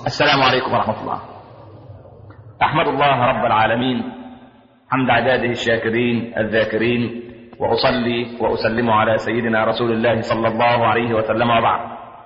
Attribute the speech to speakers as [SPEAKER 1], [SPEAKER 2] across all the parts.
[SPEAKER 1] السلام عليكم ورحمة الله أحمد الله رب العالمين حمد عباده الشاكرين الذاكرين وأصلي وأسلم على سيدنا رسول الله صلى الله عليه وسلم وبعد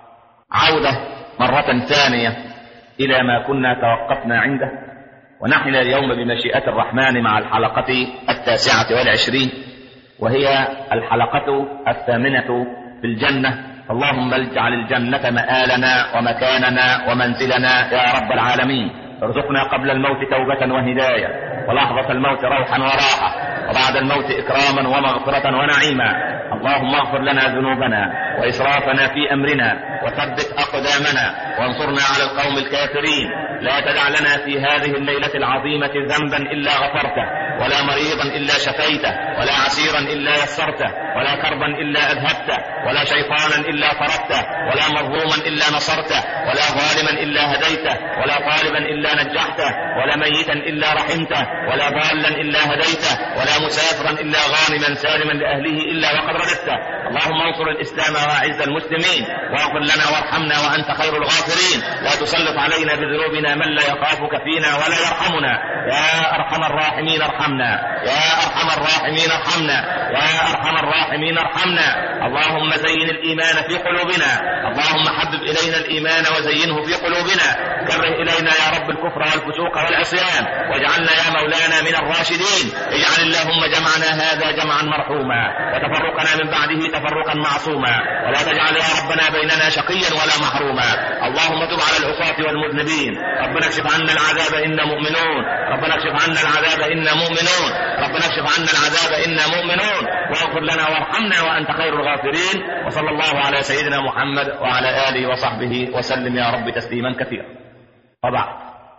[SPEAKER 1] عودة مرة ثانية إلى ما كنا توقفنا عنده ونحن اليوم بمشيئة الرحمن مع الحلقة التاسعة والعشرين وهي الحلقة الثامنة في الجنة اللهم اجعل الجنة مآلنا ومكاننا ومنزلنا يا رب العالمين ارزقنا قبل الموت توبة وهداية ولحظة الموت روحا وراحة وبعد الموت إكراما ومغفرة ونعيما اللهم اغفر لنا ذنوبنا وإسرافنا في أمرنا وثبت أقدامنا وانصرنا على القوم الكافرين لا تدع لنا في هذه الليلة العظيمة ذنبا إلا غفرته ولا مريضا إلا شفيته ولا عسيرا إلا يسرته ولا كربا إلا أذهبته ولا شيطانا إلا طردته ولا مظلوما إلا نصرته ولا ظالما إلا هديته ولا طالبا إلا نجحته ولا ميتا إلا رحمته ولا ضالا إلا هديته ولا مسافرا إلا غانما سالما لأهله إلا وقد رددته اللهم انصر الإسلام وأعز المسلمين واغفر لنا وارحمنا وأنت خير الغافرين لا تسلط علينا بذنوبنا من لا يخافك فينا ولا يرحمنا يا أرحم الراحمين ارحمنا يا أرحم الراحمين ارحمنا يا أرحم الراحمين ارحمنا اللهم زين الإيمان في قلوبنا اللهم حبب إلينا الإيمان وزينه في قلوبنا كره إلينا يا رب الكفر والفسوق والعصيان واجعلنا يا مولانا من الراشدين اجعل اللهم جمعنا هذا جمعا مرحوما وتفرقنا من بعده تفرقا معصوما ولا تجعل يا ربنا بيننا شقيا ولا محروما اللهم تب على العصاة والمذنبين ربنا اكشف عنا العذاب إنا مؤمنون ربنا اكشف عنا العذاب إنا مؤمنون ربنا اكشف عنا العذاب إنا مؤمنون واغفر لنا وارحمنا وأنت خير الغافرين وصلى الله على سيدنا محمد وعلى آله وصحبه وسلم يا رب تسليما كثيرا وبعد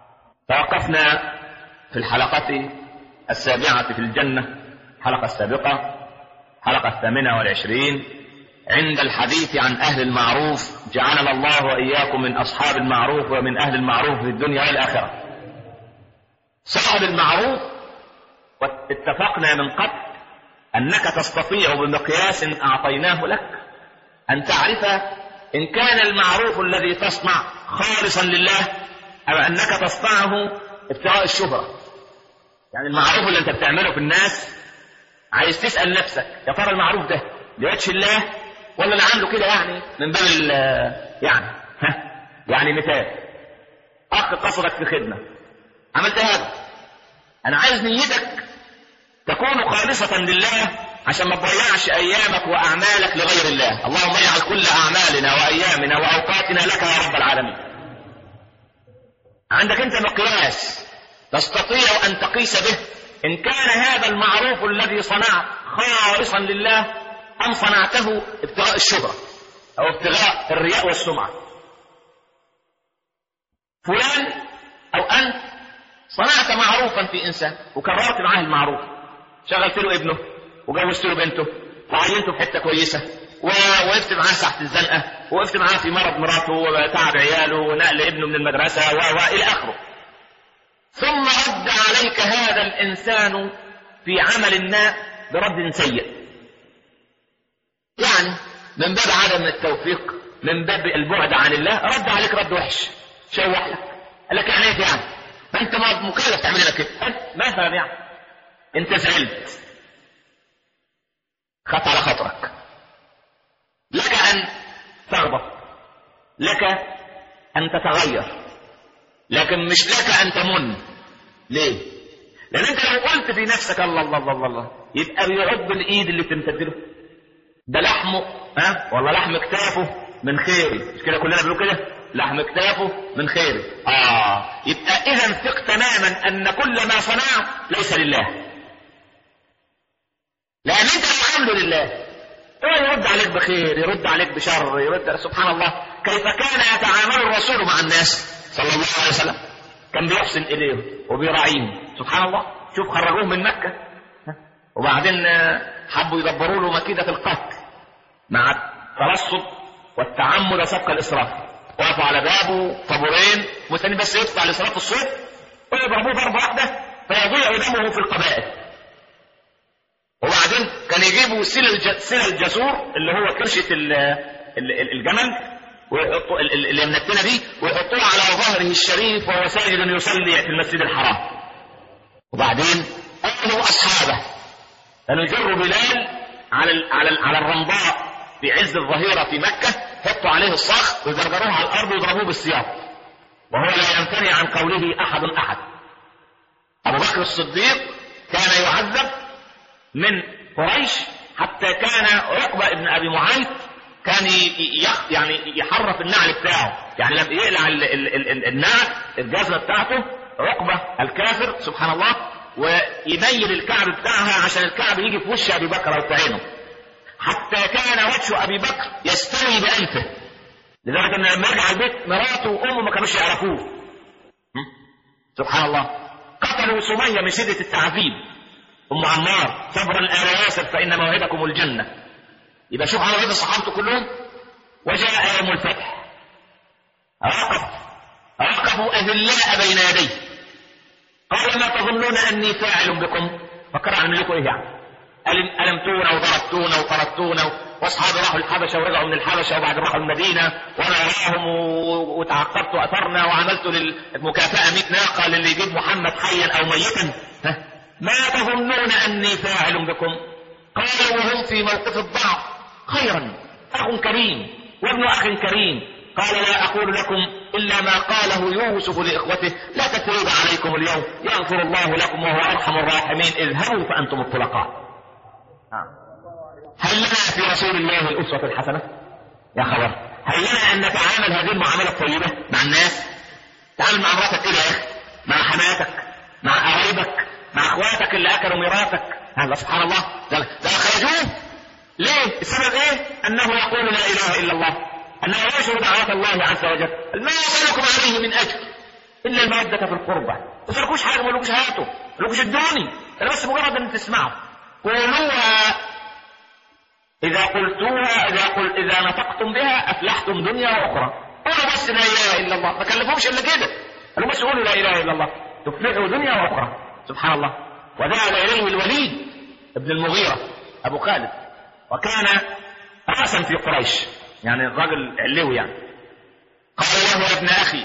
[SPEAKER 1] توقفنا في الحلقة السابعة في الجنة الحلقة السابقة حلقة الثامنة والعشرين عند الحديث عن أهل المعروف جعلنا الله وإياكم من أصحاب المعروف ومن أهل المعروف في الدنيا والآخرة صاحب المعروف واتفقنا من قبل أنك تستطيع بمقياس أعطيناه لك أن تعرف إن كان المعروف الذي تصنع خالصا لله أو أنك تصنعه ابتغاء الشهرة يعني المعروف اللي أنت بتعمله في الناس عايز تسأل نفسك يا ترى المعروف ده لوجه الله ولا أنا عامله كده يعني من باب ال يعني ها يعني مثال أخ قصدك في خدمة عملت هذا أنا عايز نيتك تكون خالصة لله عشان ما تضيعش أيامك وأعمالك لغير الله اللهم اجعل كل أعمالنا وأيامنا وأوقاتنا لك يا رب العالمين عندك أنت مقياس تستطيع أن تقيس به إن كان هذا المعروف الذي صنعت خالصا لله أم صنعته ابتغاء الشهرة أو ابتغاء الرياء والسمعة فلان أو أنت صنعت معروفا في إنسان وكررت معاه المعروف شغلت له ابنه وجوزت له بنته وعينته في حتة كويسة ووقفت معاه ساعة الزنقة ووقفت معاه في مرض مراته وتعب عياله ونقل ابنه من المدرسة وإلى آخره ثم رد عليك هذا الإنسان في عمل ما برد سيء يعني من باب عدم التوفيق من باب البعد عن الله رد عليك رد وحش شوح لك قال لك يعني ايه يعني ما انت ما مكلف تعمل لك كده ما فاهم يعني انت زعلت خدت على خاطرك لك ان تغضب لك ان تتغير لكن مش لك ان تمن ليه لان انت لو قلت في نفسك الله الله الله الله يبقى بيعض الايد اللي بتمتد له ده لحمه ها ولا لحم كتافه من خيري مش كده كلنا بنقول كده لحم كتافه من خيري اه يبقى اذا ثق تماما ان كل ما صنعت ليس لله لان انت اللي عامله لله هو يرد عليك بخير يرد عليك بشر يرد سبحان الله كيف كان يتعامل الرسول مع الناس صلى الله عليه وسلم كان بيحسن اليهم وبيراعيهم سبحان الله شوف خرجوه من مكه وبعدين حبوا يدبروا له مكيده القتل مع الترصد والتعمد سبق الاسراف وقفوا على بابه طابورين مستني بس يدفع لصلاه الصبح ويضربوه ضربه واحده فيضيع دمه في القبائل وبعدين كان يجيبوا سل الج... سل الجسور اللي هو كرشه ال... ال... الجمل ويحطوا ال- ال- اللي منتنه دي ويحطوها على ظهره الشريف وهو ساجد يصلي في المسجد الحرام وبعدين أمروا أصحابه أن يجروا بلال على ال على ال على الرمضاء في عز الظهيرة في مكة حطوا عليه الصخر ويزرجروه على الأرض ويضربوه بالسياط وهو لا يمتنع عن قوله أحد أحد أبو بكر الصديق كان يعذب من قريش حتى كان عقبة ابن أبي معيط كان ي- يخ يعني يحرف النعل بتاعه يعني لما يقلع ال- ال- ال- ال- النعل الجزمة بتاعته عقبة الكافر سبحان الله ويميل الكعب بتاعها عشان الكعب يجي في وش أبي بكر أو في عينه حتى كان وجه أبي بكر يستوي بأنفه لدرجة أن لما يرجع البيت مراته وأمه ما كانوش يعرفوه م? سبحان الله قتلوا سمية من شدة التعذيب أم عمار صبرا آل ياسر فإن موعدكم الجنة يبقى شوف على يد صحابته كلهم وجاء يوم الفتح رقف رقفوا أذلاء بين يديه قال ما تظنون أني فاعل بكم فكر أعمل لكم إيه يعني ألم ألمتونا وضربتونا وطردتونا واصحابي راحوا الحبشه ورجعوا من الحبشه وبعد راحوا المدينه وانا وراهم و- وتعقبت اثرنا وعملت للمكافاه 100 ناقه للي يجيب محمد حيا او ميتا ها؟ ما تظنون اني فاعل بكم قالوا وهم في موقف الضعف خيرا اخ كريم وابن اخ كريم قال لا اقول لكم الا ما قاله يوسف لاخوته لا تثريب عليكم اليوم يغفر الله لكم وهو ارحم الراحمين اذهبوا فانتم الطلقاء هل لنا في رسول الله الأسوة الحسنة؟ يا خبر هل لنا أن نتعامل هذه المعاملة الطيبة مع الناس؟ تعامل مع مراتك كده يا أخي مع حماتك مع قرايبك مع اخواتك اللي اكلوا ميراثك هذا سبحان الله ده ده خرجوه ليه؟ السبب ايه؟ انه يقول لا اله الا الله انه يشهد دعوات الله عز وجل ما يسالكم عليه من اجر الا الموده في القربى ما تسالكوش حاجه ما لكوش هاتوا ما لكوش ادوني انا بس مجرد ان تسمعوا قولوها إذا قلتوها إذا قل إذا نطقتم بها أفلحتم دنيا وأخرى قولوا بس لا إله إلا الله ما كلفهمش إلا كده قالوا بس قولوا لا إله إلا الله تفلحوا دنيا وأخرى سبحان الله وذهب إليه الوليد ابن المغيرة أبو خالد وكان رأسا في قريش يعني الرجل علوي يعني قال له يا ابن أخي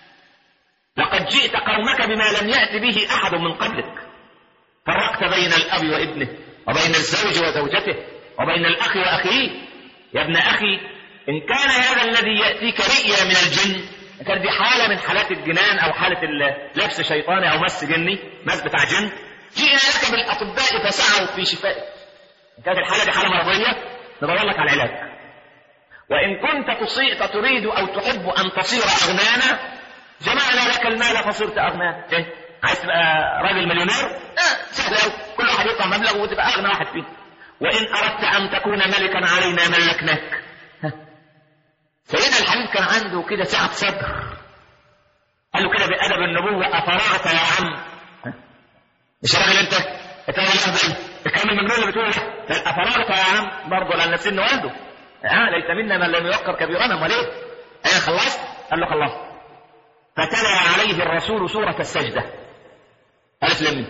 [SPEAKER 1] لقد جئت قومك بما لم يأت به أحد من قبلك فرقت بين الأب وابنه وبين الزوج وزوجته وبين الأخ وأخيه يا ابن أخي إن كان هذا الذي يأتيك رئيا من الجن كان دي حالة من حالات الجنان أو حالة ال- لبس شيطاني أو مس جني مس بتاع جن جئنا لك بالأطباء فسعوا في شفائك إن كانت الحالة دي حالة مرضية ندور لك على العلاج وإن كنت تصيء تريد أو تحب أن تصير أغنانا جمعنا لك المال فصرت أغنانا إيه؟ عايز تبقى راجل مليونير؟ آه سهل أوي كل واحد يطلع مبلغ وتبقى أغنى واحد فيه وإن أردت أن تكون ملكا علينا ملكناك ها. سيدنا الحبيب كان عنده كده سعة صدر قال له كده بأدب النبوة أفرغت يا عم ها. مش راجل أنت أنت راجل أهبل الكلام المجنون اللي بتقوله ده أفرغت يا عم برضه لأن السن والده ها ليس منا من لم يوقر كبيرنا امال ايه؟ ايه خلصت؟ قال له خلصت فتلا عليه الرسول سورة السجدة ألف لم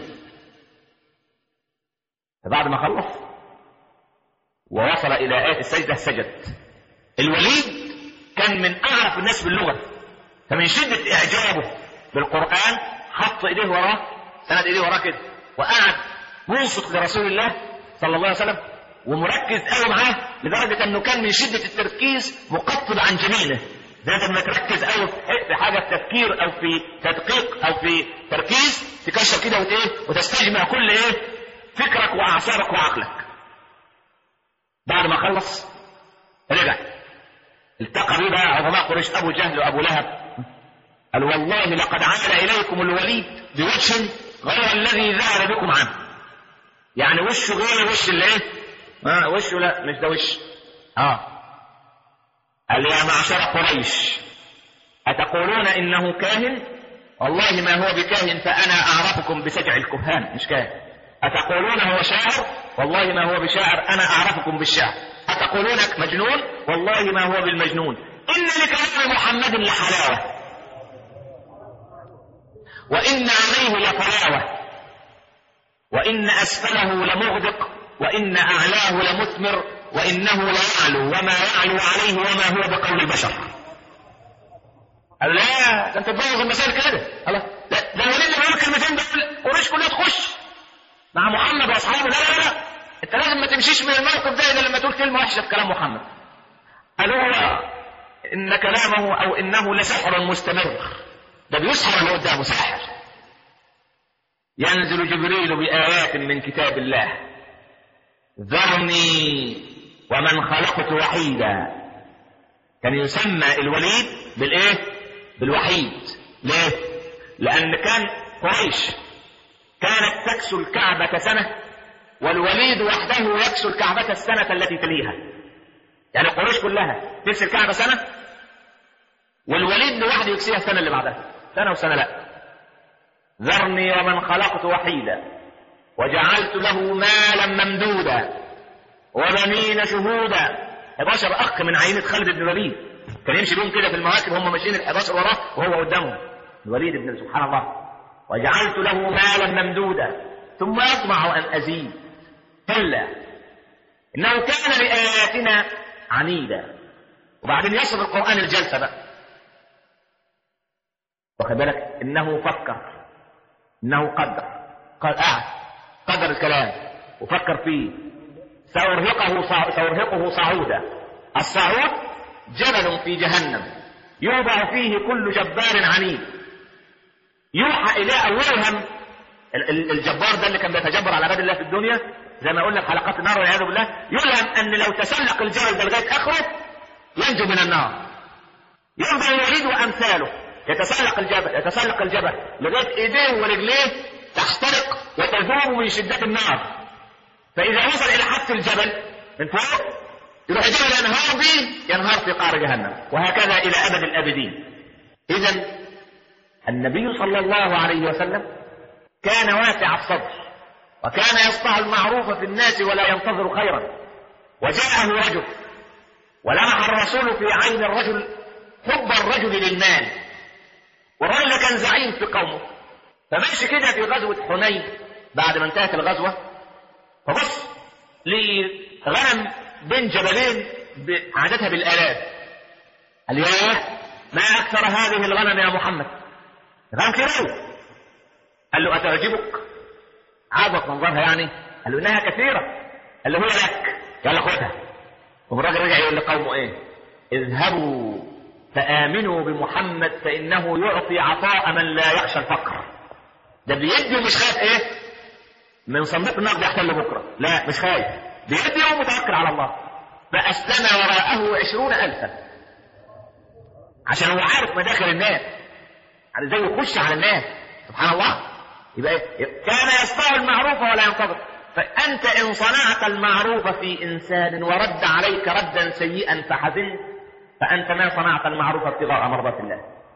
[SPEAKER 1] فبعد ما خلص ووصل إلى آية السجدة سجد الوليد كان من أعرف الناس باللغة فمن شدة إعجابه بالقرآن حط إيديه وراه سند إيديه وراه كده وقعد منصت لرسول الله صلى الله عليه وسلم ومركز قوي معاه لدرجة أنه كان من شدة التركيز مقطب عن جنينه زي لما تركز قوي في حاجة في تفكير أو في تدقيق أو في تركيز تكشف كده وت- وتستجمع كل إيه فكرك وأعصابك وعقلك بعد ما خلص رجع التقى بيه بقى عظماء قريش ابو جهل وابو لهب قال والله لقد عاد اليكم الوليد بوجه غير الذي ذهب بكم عنه يعني وشه غير وش اللي ايه آه وشه لا مش ده وش اه قال يا معشر قريش اتقولون انه كاهن والله ما هو بكاهن فانا اعرفكم بسجع الكهان مش كاهن أتقولون هو شاعر والله ما هو بشاعر أنا أعرفكم بالشعر أتقولون مجنون والله ما هو بالمجنون إن لكلام محمد لحلاوة وإن عليه لطلاوة وإن أسفله لمغدق وإن أعلاه لمثمر وإنه ليعلو وما يعلو عليه وما هو بقول البشر قال لا ده انت تبوظ المسائل كده الله ده ده الوليد اللي بيقول الكلمتين دول قريش كلها تخش مع محمد واصحابه لا لا لا انت لازم ما تمشيش من الموقف ده الا لما تقول كلمه وحشه في كلام محمد قالوا ان كلامه او انه لسحر مستمر ده بيسحر اللي قدامه ساحر ينزل جبريل بآيات من كتاب الله ذرني ومن خلقت وحيدا كان يسمى الوليد بالايه بالوحيد ليه لان كان قريش كانت تكسو الكعبة سنة والوليد وحده يكسو الكعبة السنة التي تليها يعني قريش كلها تكسي الكعبة سنة والوليد لوحده يكسيها السنة اللي بعدها سنة وسنة لا ذرني ومن خلقت وحيدا وجعلت له مالا ممدودا وبنين شهودا 11 اخ من عينة خالد بن الوليد كان يمشي بيهم كده في المواكب هم ماشيين ال 11 وراه وهو قدامهم الوليد بن سبحان الله وجعلت له مالا ممدودا ثم يطمع ان ازيد كلا انه كان لاياتنا عنيدا وبعدين يصف القران الجلسه بقى واخد بالك انه فكر انه قدر قال قعد قدر الكلام وفكر فيه سأرهقه صع... سأرهقه صعودا الصعود جبل في جهنم يوضع فيه كل جبار عنيد يوحى إليه أو يوهم ال- ال- الجبار ده اللي كان بيتجبر على عباد الله في الدنيا زي ما قلنا في حلقات النار والعياذ بالله يلهم أن لو تسلق الجبل ده لغاية آخره ينجو من النار يرضى الوليد وأمثاله يتسلق الجبل يتسلق الجبل لغاية إيديه ورجليه تحترق وتذوب من شدة النار فإذا وصل إلى حافة الجبل من فوق يروح الجبل ينهار به ينهار في قعر جهنم وهكذا إلى أبد الآبدين إذا النبي صلى الله عليه وسلم كان واسع الصدر وكان يصنع المعروف في الناس ولا ينتظر خيرا وجاءه رجل ولمح الرسول في عين الرجل حب الرجل للمال والرجل ده كان زعيم في قومه فماشي كده في غزوة حنين بعد ما انتهت الغزوة فبص لغنم بين جبلين عادتها بالآلاف قال ياه ما أكثر هذه الغنم يا محمد غنم كبير قال له أتعجبك عجبك منظرها يعني قال له إنها كثيرة قال له هي لك يلا خدها والراجل رجع يقول لقومه إيه اذهبوا فآمنوا بمحمد فإنه يعطي عطاء من لا يخشى الفقر ده بيدي ومش خايف ايه من صندوق النقد يحتل بكره لا مش خايف بيدي ومتوكل على الله فأسلم وراءه عشرون ألفا عشان هو عارف مداخل الناس يعني ازاي يخش على الناس سبحان الله يبقى إيه؟ كان يصنع المعروف ولا ينتظر فأنت إن صنعت المعروف في إنسان ورد عليك ردا سيئا فحزنت فأنت ما صنعت المعروف ابتغاء مرضات الله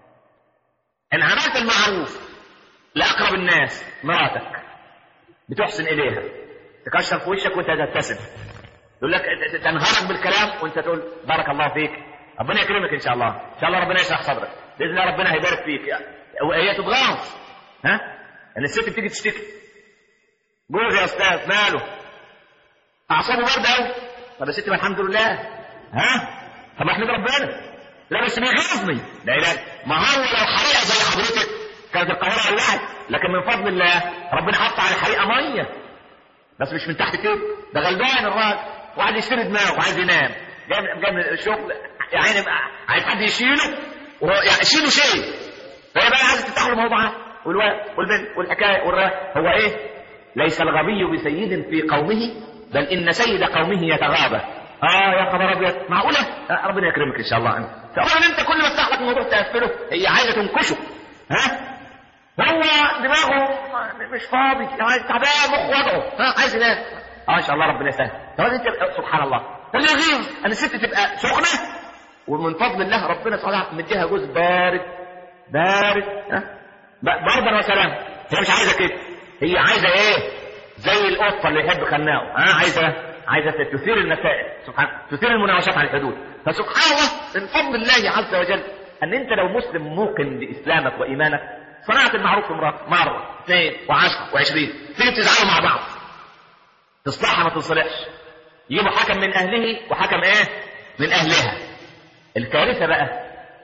[SPEAKER 1] إن عملت المعروف لأقرب الناس مراتك بتحسن إليها تكشر في وشك وأنت تبتسم يقول لك تنهارك بالكلام وأنت تقول بارك الله فيك ربنا يكرمك إن شاء الله إن شاء الله ربنا يشرح صدرك بإذن الله ربنا هيبارك فيك وهي تتغاظ ها ان الست بتيجي تشتكي جوز يا استاذ ماله اعصابه برد قوي طب يا ستي ما الحمد لله ها طب احمد ربنا لا بس بيغيظني لا اله ما هو لو حريقه زي حضرتك كانت القاهره ولعت لكن من فضل الله ربنا حط على الحريقه ميه بس مش من تحت كده ده غلبان الراجل وقاعد يشتري دماغه وعايز ينام جاي جاي من الشغل يا عيني عايز حد يشيله وهو يعني يشيله شيء فهي بقى عايزه تفتح له موضوعات والولد والبنت والحكايه والروايه هو ايه؟ ليس الغبي بسيد في قومه بل ان سيد قومه يتغابى اه يا خبر ابيض معقوله؟ آه ربنا يكرمك ان شاء الله انت فاولا انت كل ما تفتح لك موضوع تقفله هي عايزه تنكشه ها؟ هو دماغه مش فاضي يعني تعبان مخ وضعه ها عايز ينام اه ان شاء الله ربنا يسهل طب انت سبحان الله اللي يغيظ ان الست تبقى سخنه ومن فضل الله ربنا سبحانه وتعالى مديها جوز بارد بارد ها بردا وسلام هي مش عايزه كده هي عايزه ايه زي القطه اللي يحب خناقه ها عايزه عايزه تثير المسائل سبحان تثير المناوشات على الحدود فسبحان الله من فضل الله عز وجل ان انت لو مسلم موقن باسلامك وايمانك صنعت المعروف في مراتك مره اثنين وعشرة وعشرين تيجي تزعلوا مع بعض تصلحها ما تصلحش يجيبوا حكم من اهله وحكم ايه من اهلها الكارثه بقى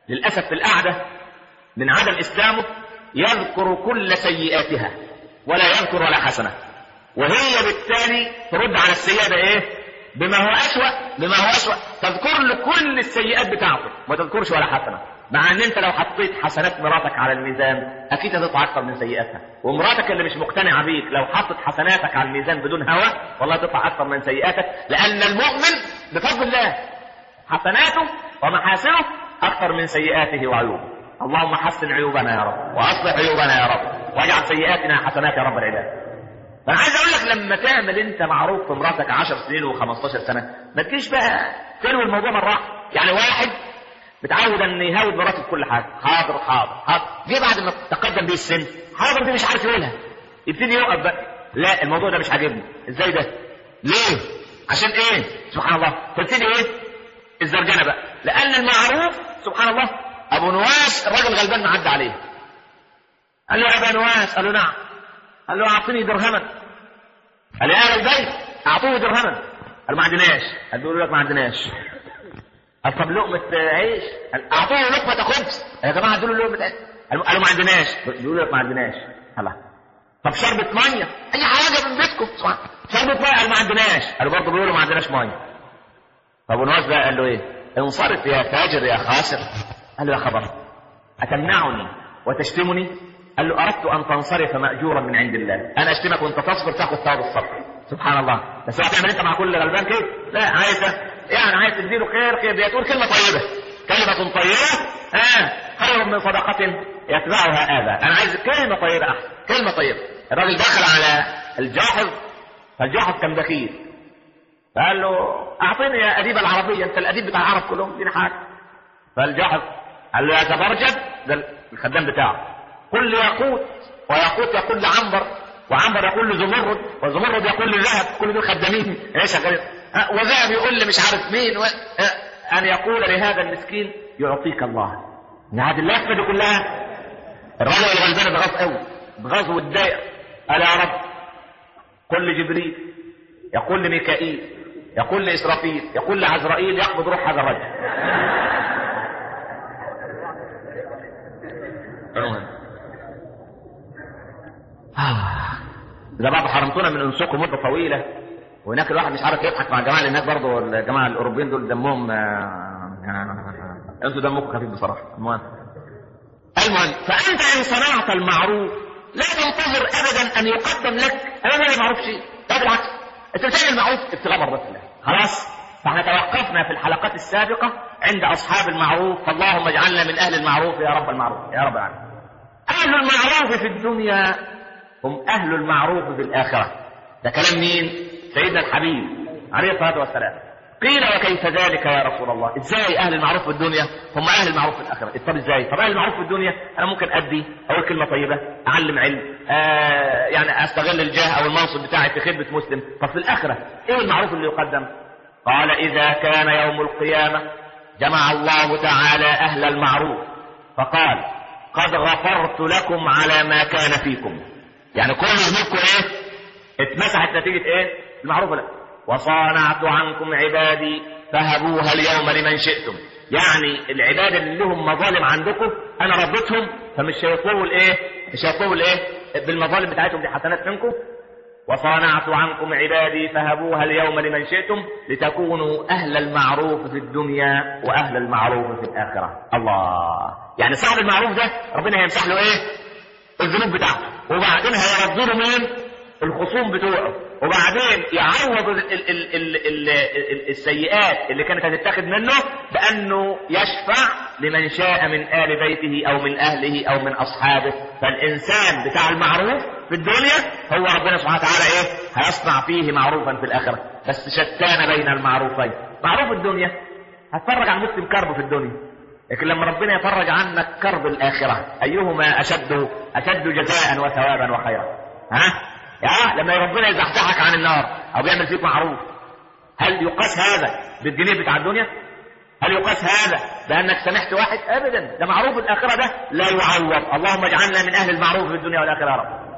[SPEAKER 1] للاسف في القعده من عدم اسلامه يذكر كل سيئاتها ولا يذكر ولا حسنه وهي بالتالي ترد على السيئه بايه؟ بما هو اسوأ بما هو اسوأ تذكر له كل السيئات بتاعته ما تذكرش ولا حسنه مع ان انت لو حطيت حسنات مراتك على الميزان اكيد هتطلع اكتر من سيئاتها ومراتك اللي مش مقتنعه بيك لو حطت حسناتك على الميزان بدون هوى والله تطلع اكتر من سيئاتك لان المؤمن بفضل الله حسناته ومحاسنه اكثر من سيئاته وعيوبه اللهم حسن عيوبنا يا رب واصلح عيوبنا يا رب واجعل سيئاتنا حسنات يا رب العباد فانا عايز اقول لك لما تعمل انت معروف في مراتك 10 سنين و15 سنه ما تجيش بقى تلوي الموضوع مره واحده يعني واحد متعود ان يهاود مراته في كل حاجه حاضر حاضر حاضر جه بعد ما تقدم بيه السن حاضر دي مش عارف يقولها يبتدي يقف بقى لا الموضوع ده مش عاجبني ازاي ده ليه عشان ايه سبحان الله تبتدي ايه الزرجنه بقى لان المعروف سبحان الله ابو نواس الراجل غلبان معدى عليه قال له يا ابا نواس قال له نعم قال له اعطني درهما قال يا اهل البيت اعطوه درهما قال ما عندناش قال له لك ما عندناش قال طب لقمة عيش قال اعطوه لقمة خبز يا جماعة ادوا له لقمة عيش قالوا قالوا ما عندناش بيقولوا لك ما عندناش الله طب شربة مية أي حاجة من بيتكم شربة مية قال ما عندناش قالوا برضه بيقولوا ما عندناش مية فأبو نواس بقى قال له إيه؟ انصرف يا تاجر يا خاسر قال له يا خبر أتمنعني وتشتمني؟ قال له أردت أن تنصرف مأجورا من عند الله أنا أشتمك وأنت تصبر تاخذ ثواب الصبر سبحان الله بس هتعمل أنت مع كل غلبان كده؟ لا عايز يعني عايز تديله خير خير بيقول كلمة طيبة كلمة طيبة آه خير من صدقة يتبعها آذى أنا عايز كلمة طيبة أحسن كلمة طيبة الراجل دخل على الجاحظ فالجاحظ كان بخيل فقال له أعطيني يا أديب العربية أنت الأديب بتاع العرب كلهم اديني حاجة فالجاحظ قال له يا تبرجد ده الخدام بتاعه قل ياقوت وياقوت يقول لعنبر وعنبر يقول لزمرد وزمرد يقول لذهب كل دول خدامين ايش شغالين وذهب يقول لي مش عارف مين و... ان يقول لهذا المسكين يعطيك الله هذه اللفه دي كلها الراجل الغلبان اتغاظ قوي اتغاظ واتضايق قال يا رب قل لجبريل يقول لميكائيل يقول لاسرافيل يقول لعزرائيل يقبض روح هذا الرجل إذا بعد حرمتونا من أنسوكم مدة طويلة وهناك الواحد مش عارف يضحك مع الجماعة اللي هناك برضه الجماعة الأوروبيين دول دمهم أنتوا دمكم خفيف بصراحة المهم المهم فأنت إن صنعت المعروف لا تنتظر أبدا أن يقدم لك أنا ما معروف شيء لا بالعكس أنت بتعمل المعروف ابتغاء مرضات الله خلاص فاحنا توقفنا في الحلقات السابقة عند أصحاب المعروف فاللهم اجعلنا من أهل المعروف يا رب المعروف يا رب العالمين أهل المعروف في الدنيا هم أهل المعروف في الآخرة ده كلام مين؟ سيدنا الحبيب عليه الصلاة والسلام قيل وكيف ذلك يا رسول الله ازاي اهل المعروف في الدنيا هم اهل المعروف في الاخره طب ازاي طب اهل المعروف في الدنيا انا ممكن ادي اقول كلمه طيبه اعلم علم آه يعني استغل الجاه او المنصب بتاعي في خدمه مسلم طب في الاخره ايه المعروف اللي يقدم قال اذا كان يوم القيامه جمع الله تعالى اهل المعروف فقال قد غفرت لكم على ما كان فيكم يعني كل ذنوبكم ايه اتمسحت نتيجه ايه المعروف لا وصانعت عنكم عبادي فهبوها اليوم لمن شئتم يعني العباد اللي لهم مظالم عندكم انا رديتهم فمش هيطلبوا الايه مش هيطلبوا الايه بالمظالم بتاعتهم دي حسنات منكم وصانعت عنكم عبادي فهبوها اليوم لمن شئتم لتكونوا اهل المعروف في الدنيا واهل المعروف في الاخره الله يعني صاحب المعروف ده ربنا هيمسح له ايه الذنوب بتاعته وبعدين هيرد له مين الخصوم بتوعه وبعدين يعوض ال ال ال ال ال ال السيئات اللي كانت هتتاخد منه بانه يشفع لمن شاء من ال بيته او من اهله او من اصحابه فالانسان بتاع المعروف في الدنيا هو ربنا سبحانه وتعالى ايه هيصنع فيه معروفا في الاخره بس شتان بين المعروفين معروف الدنيا هتفرج عن مسلم كرب في الدنيا لكن لما ربنا يفرج عنك كرب الاخره ايهما اشد اشد جزاء وثوابا وخيرا ها يا لما ربنا يزحزحك عن النار او بيعمل فيك معروف هل يقاس هذا بالجنيه بتاع الدنيا هل يقاس هذا بانك سمحت واحد ابدا ده معروف الاخره ده لا يعوض اللهم اجعلنا من اهل المعروف في الدنيا والاخره يا رب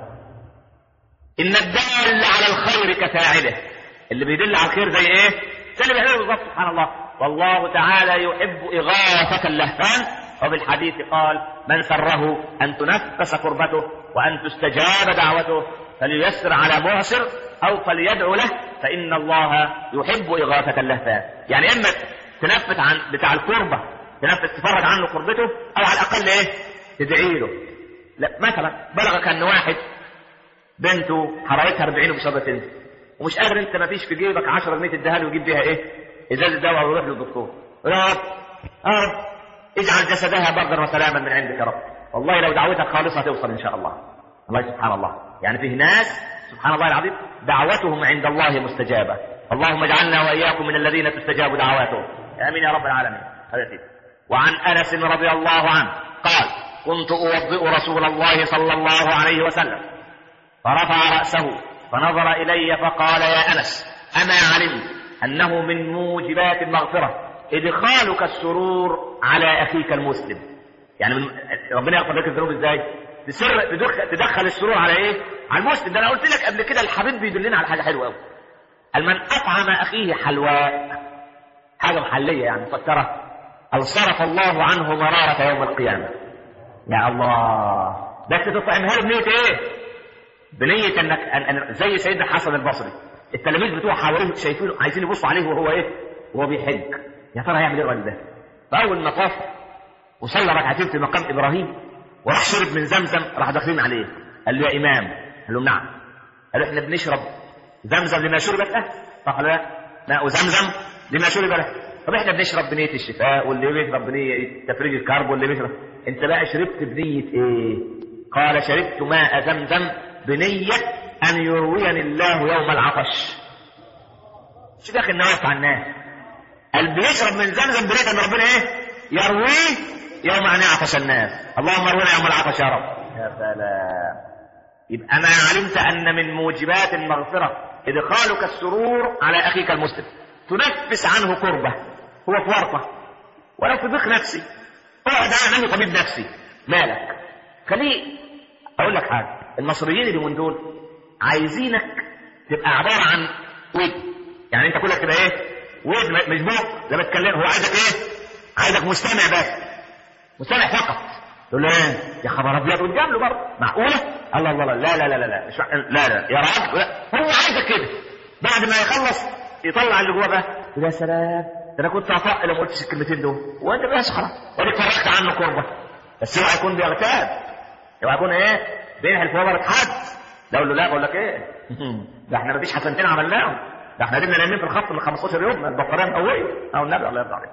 [SPEAKER 1] ان الدال على الخير كفاعله اللي بيدل على الخير زي ايه زي اللي بيعمله بالظبط سبحان الله والله تعالى يحب إغاثة اللهفان وفي الحديث قال من سره أن تنفس كربته وأن تستجاب دعوته فلييسر على معسر أو فليدعو له فإن الله يحب إغاثة اللهفان يعني إما تنفس عن بتاع الكربة تنفس تفرج عنه كربته أو على الأقل إيه تدعي له لا مثلا بلغك أن واحد بنته حرارتها 40 بصدة ومش قادر انت ما فيش في جيبك 10 جنيه تديها له ويجيب بيها ايه؟ ازازه دواء ويروح للدكتور. يا رب يا رب اجعل جسدها بردا وسلاما من عندك يا رب. والله لو دعوتك خالصه توصل ان شاء الله. الله سبحان الله. يعني فيه ناس سبحان الله العظيم دعوتهم عند الله مستجابه. اللهم اجعلنا واياكم من الذين تستجاب دعواتهم. امين يا رب العالمين. هذا سيدي. وعن انس رضي الله عنه قال: كنت اوضئ رسول الله صلى الله عليه وسلم فرفع راسه فنظر إلي فقال يا أنس أما علمت أنه من موجبات المغفرة إدخالك السرور على أخيك المسلم يعني من ربنا يغفر لك الذنوب إزاي تسر تدخل, تدخل السرور على إيه على المسلم ده أنا قلت لك قبل كده الحبيب بيدلنا على حاجة حلوة قوي قال من أطعم أخيه حلواء حاجة محلية يعني مسكرة أو صرف الله عنه مرارة يوم القيامة يا الله بس تطعمها له بنية إيه بنية انك أن أن زي سيدنا الحسن البصري التلاميذ بتوع حواليه شايفينه عايزين يبصوا عليه وهو ايه؟ وهو بيحج يا ترى هيعمل ايه الراجل ده؟ فاول ما طاف وصلى ركعتين في مقام ابراهيم وراح شرب من زمزم راح داخلين عليه قال له يا امام قال له نعم قال له احنا بنشرب زمزم لما شربت له صح ولا لا؟ ماء زمزم لما شرب له طب احنا بنشرب بنية الشفاء واللي بيشرب بنية تفريج الكرب واللي بيشرب انت بقى شربت بنية ايه؟ قال شربت ماء زمزم بنية أن يرويني الله يوم العطش مش داخل نواف على الناس قال بيشرب من زمزم بنية أن ربنا إيه يرويه يوم أن يعطش الناس اللهم اروينا يوم العطش يا رب يا سلام يبقى ما علمت أن من موجبات المغفرة إدخالك السرور على أخيك المسلم تنفس عنه كربة هو في ورطة ولو في ضيق نفسي اقعد انا طبيب نفسي مالك خليه اقول لك حاجه المصريين اللي من دول عايزينك تبقى عباره عن ود يعني انت كلك تبقى ايه ود مش بوق لا بتكلم هو عايزك ايه عايزك مستمع بس مستمع فقط تقول له ايه يا خبر ابيض قدام له برضه معقوله الله الله لا لا لا لا لا مش لا لا يا راجل لا. هو عايزك كده بعد ما يخلص يطلع اللي جواه بقى يا سلام ده انا كنت اطق لو ما قلتش الكلمتين دول وانت بس خلاص واديك فرجت عنه كربه بس اوعى يكون بيغتاب اوعى يكون ايه بينحل في وبرة حد لا اقول له لا بقول لك ايه ده احنا مفيش حسنتين عملناهم ده احنا قدرنا نايمين في الخط من 15 يوم البطاريه مقويه او النبي الله يرضى عليك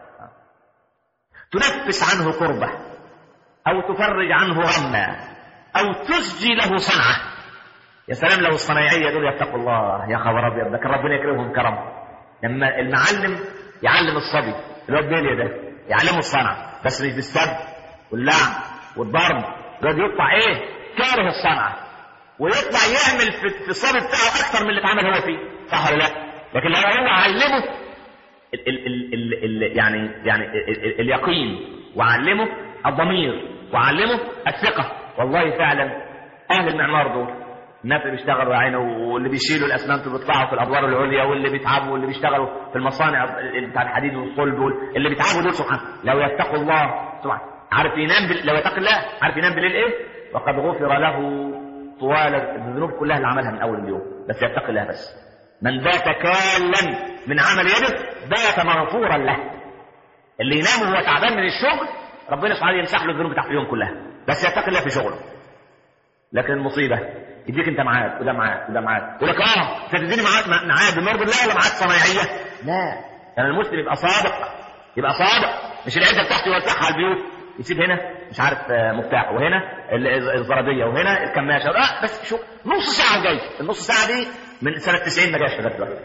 [SPEAKER 1] تنفس عنه كربه او تفرج عنه غما او تسجي له صنعه يا سلام لو الصنايعيه دول يتقوا الله يا خبر ابيض ده كان ربنا يكرمهم كرم لما المعلم يعلم الصبي اللي هو البليه ده يعلمه الصنعه بس مش بالسب واللعن والضرب الواد يطلع ايه كاره الصنعه ويطلع يعمل في في الصبي بتاعه اكثر من اللي اتعمل هو فيه صح ولا لا؟ لكن لو هو علمه ال ال ال ال ال يعني يعني ال ال اليقين وعلمه الضمير وعلمه الثقه والله فعلا اهل المعمار دول الناس اللي بيشتغلوا يا عيني واللي بيشيلوا الاسمنت وبيطلعوا في الادوار العليا واللي بيتعبوا واللي بيشتغلوا في المصانع بتاع الحديد والصلب دول اللي بيتعبوا دول سبحان لو يتقوا الله سبحان عارف ينام بال... لو يتقي الله عارف ينام بالليل ايه؟ وقد غفر له طوال الذنوب كلها اللي عملها من اول اليوم بس يتقي الله بس من بات كالا من عمل يده بات مغفورا له اللي ينام وهو تعبان من الشغل ربنا سبحانه يمسح له الذنوب بتاعت اليوم كلها بس يتقي الله في شغله لكن المصيبه يديك انت معاك وده معاك وده معاك يقول لك اه انت تديني معاك معاك بمرض الله ولا معاك صنايعيه؟ لا يعني المسلم يبقى صادق يبقى صادق مش العده بتاعته يوزعها على البيوت يسيب هنا مش عارف مفتاح وهنا الزراديه وهنا الكماشه لا بس شو نص ساعه جاي النص ساعه دي من سنه 90 ما جاش لغايه دلوقتي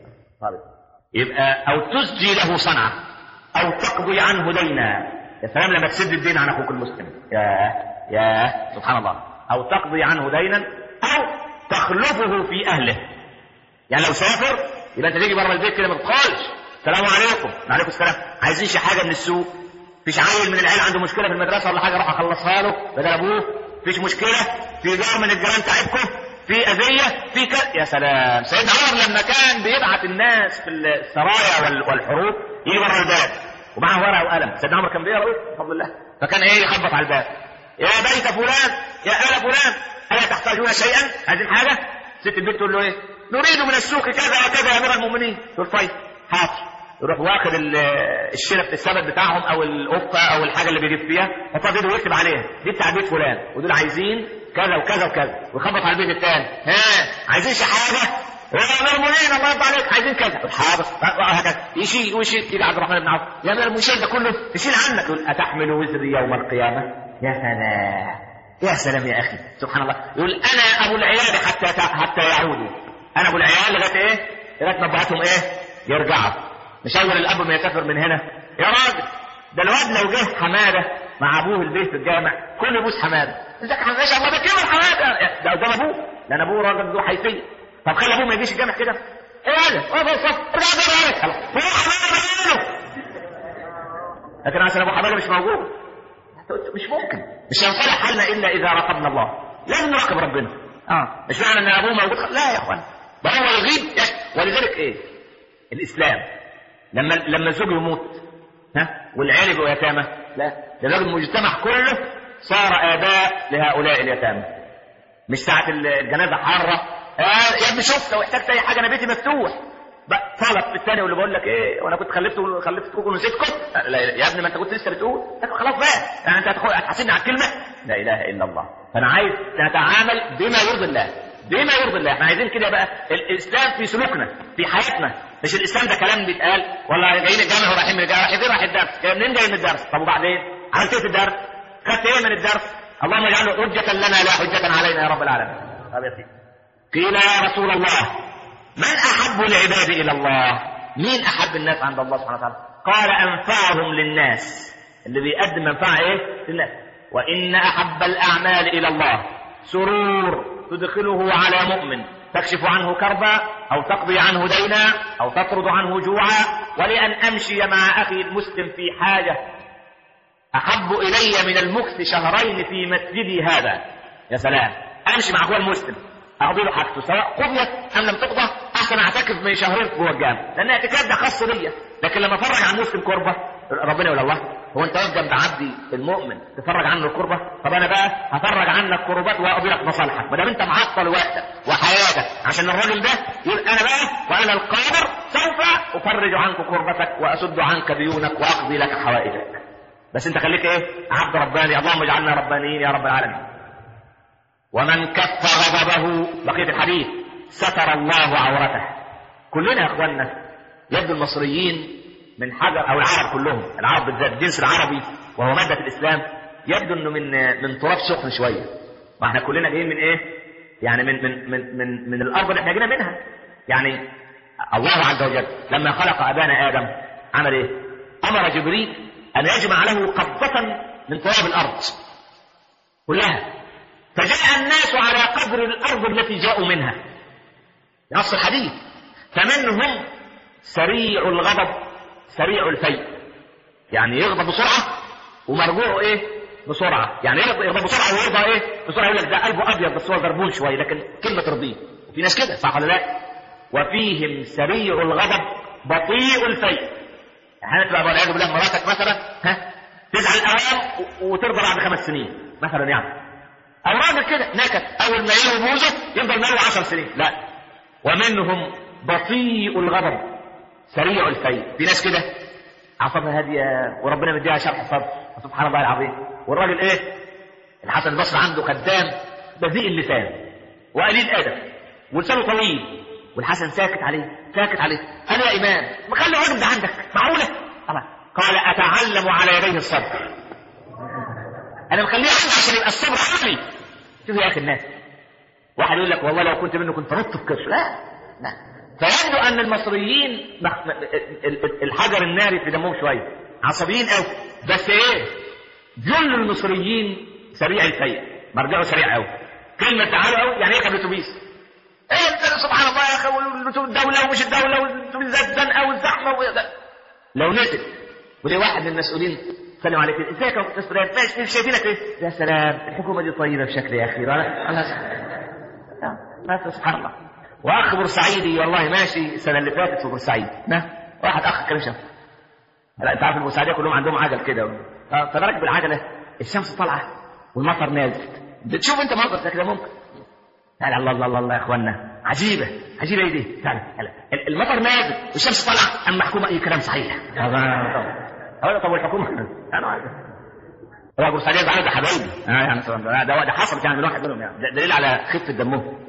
[SPEAKER 1] يبقى او تسجي له صنعه او تقضي عنه دينا يا سلام لما تسد الدين عن اخوك المسلم يا يا سبحان الله او تقضي عنه دينا او تخلفه في اهله يعني لو سافر يبقى انت تيجي بره البيت كده ما تقالش السلام عليكم وعليكم السلام عايزين شي حاجه من السوق فيش عيل من العيال عنده مشكله في المدرسه ولا حاجه اروح اخلصها له بدل ابوه فيش مشكله في جار من الجيران تعبكم في اذيه في ك... يا سلام سيدنا عمر لما كان بيبعت الناس في السرايا وال... والحروب يجي بره الباب ومعاه ورقه وقلم سيدنا عمر كان بيقرا ايه بفضل الله فكان ايه يخبط على الباب يا بيت فلان يا ال فلان الا تحتاجون شيئا عايزين حاجه ست البيت تقول له ايه نريد من السوق كذا وكذا يا امير المؤمنين يقول طيب حاضر يروح واخد ال- الشرف السبت بتاعهم او القفه او الحاجه اللي بيجيب فيها يحطها في ايده ويكتب عليها دي بتاع بيت فلان ودول عايزين كذا وكذا وكذا ويخبط على البيت الثاني ها عايزين شي حاجه يا امير المؤمنين الله يرضى عليك عايزين كذا يقول حاضر وهكذا يشيل ويشيل يجي عبد الرحمن بن عوف يا امير المؤمنين ده كله تشيل عنك يقول اتحمل وزري يوم القيامه يا سلام يا سلام يا اخي سبحان الله يقول انا ابو العيال حتى تع- حتى يعودوا انا ابو العيال لغايه ايه لغايه ما ابعتهم ايه يرجعوا مش اول الاب ما يسافر من هنا يا راجل ده الواد لو جه حماده مع ابوه البيت في الجامع كل يبوس حماده ازيك يا حماده ما شاء الله ده كبر حماده ده قدام ابوه لان ابوه راجل ذو حيثيه طب خلي ابوه ما يجيش الجامع كده ايه هذا؟ اقف الصف ارجع بره عليك هو حماده لكن عشان ابو حماده مش موجود مش ممكن مش هينصلح حالنا الا اذا راقبنا الله لازم نراقب ربنا اه مش معنى ان ابوه موجود خ- لا يا اخوان ده هو يغيب يش- ولذلك ايه الاسلام لما لما الزوج يموت ها والعيال يبقوا يتامى لا ده لازم المجتمع كله صار اباء لهؤلاء اليتامى مش ساعة ال- الجنازة حارة آه يا ابني شفت لو احتجت أي حاجة أنا بيتي مفتوح بقى طلب في الثاني واللي بقول لك ايه وانا كنت خلفت خلفتكم ونسيتكم لا لا يا ابني ما انت كنت لسه بتقول لكن خلاص بقى يعني انت هتاخد- هتحاسبني على الكلمه لا اله الا الله فانا عايز نتعامل بما يرضي الله بما يرضي الله احنا عايزين كده بقى الاسلام في سلوكنا في حياتنا مش الاسلام ده كلام بيتقال ولا جايين الجامع ورايحين من الجامع رايحين رايح الدرس جاي منين جاي من الدرس طب وبعدين عملت ايه في الدرس خدت ايه من الدرس اللهم اجعله حجة لنا لا حجة علينا يا رب العالمين طب يا سيدي قيل يا رسول الله من احب العباد الى الله مين احب الناس عند الله سبحانه وتعالى قال انفعهم للناس اللي بيقدم منفعه ايه للناس وان احب الاعمال الى الله سرور تدخله على مؤمن تكشف عنه كربا او تقضي عنه دينا او تطرد عنه جوعا ولان امشي مع اخي المسلم في حاجه احب الي من المكث شهرين في مسجدي هذا يا سلام امشي مع اخويا المسلم اقضي له حاجته سواء قضيت ام لم تقضى احسن اعتكف من شهرين جوه الجامع لان الاعتكاف ده خاص بيا لكن لما افرج عن مسلم كربه ربنا يقول الله هو انت واقف جنب عبدي المؤمن تفرج عنه الكربه طب انا بقى هفرج عنك كربات واقضي لك مصالحك ما دام انت معطل وقتك وحياتك عشان الراجل ده يقول انا بقى وانا القادر سوف افرج عنك كربتك واسد عنك ديونك واقضي لك حوائجك بس انت خليك ايه عبد رباني اللهم اجعلنا ربانيين يا رب العالمين ومن كف غضبه بقية الحديث ستر الله عورته كلنا يا اخواننا يبدو المصريين من حجر او العرب كلهم العرب بالذات الجنس العربي وهو مادة الاسلام يبدو انه من من تراب سخن شوية ما احنا كلنا جايين من ايه يعني من من من من, من الارض اللي احنا جينا منها يعني الله عز وجل لما خلق ابانا ادم عمل ايه امر جبريل ان يجمع له قبضة من تراب الارض كلها فجاء الناس على قدر الارض التي جاءوا منها نص الحديث فمنهم سريع الغضب سريع الفيء يعني يغضب بسرعه ومرجوعه ايه بسرعه يعني يغضب يغضب بسرعه ويرضى ايه بسرعه يقول لك ده قلبه ابيض بس هو غربول شويه لكن كلمه ترضيه في ناس كده صح ولا لا وفيهم سريع الغضب بطيء الفيء احيانا تبقى والعياذ بالله مراتك مثلا ها تزعل اوام وترضى بعد خمس سنين مثلا يعني او راجل كده نكت اول ما يلوي بوزه يفضل مالي 10 سنين لا ومنهم بطيء الغضب سريع الفيء في ناس كده عصبها هاديه وربنا مديها شرح صدر سبحان الله العظيم والراجل ايه الحسن البصري عنده خدام بذيء اللسان وقليل ادب ولسانه طويل والحسن ساكت عليه ساكت عليه قال يا امام ما خلي الراجل ده عندك معقوله طبعا قال اتعلم على يديه الصبر انا مخليه عندي عشان يبقى الصبر عقلي شوف يا اخي الناس واحد يقول لك والله لو كنت منه كنت نط في كرش لا لا فيبدو ان المصريين مخ- ال- ال- الحجر الناري في دمهم شويه عصبيين قوي بس ايه جل المصريين سريع الفيء مرجعه سريع قوي كلمه تعالوا قوي يعني ايه كان الاتوبيس ايه ده سبحان الله يا اخي والاتوبيس الدوله ومش الدوله والاتوبيس زاد زنقه والزحمه و- لو نزل وليه واحد من المسؤولين سلم عليك ازيك يا استاذ فلان ماشي مش شايفينك ايه يا سلام الحكومه دي طيبه بشكل يا اخي انا انا ما سبحان الله واخ بورسعيدي والله ماشي السنه اللي فاتت في بورسعيد نه واحد اخ كان شاف لا انت عارف البورسعيديه كلهم عندهم عجل كده اه فبالك بالعجله الشمس طالعه والمطر نازل بتشوف انت منظر زي كده ممكن لا الله الله الله الله يا اخوانا عجيبه عجيبه ايه دي فعلا المطر نازل والشمس طالعه اما حكومه اي كلام صحيح هذا طب والحكومه انا عارف هو ابو سعيد زعلان ده حبايبي اه يعني ده ده حصل يعني من واحد منهم يعني ده دليل على خفه دمهم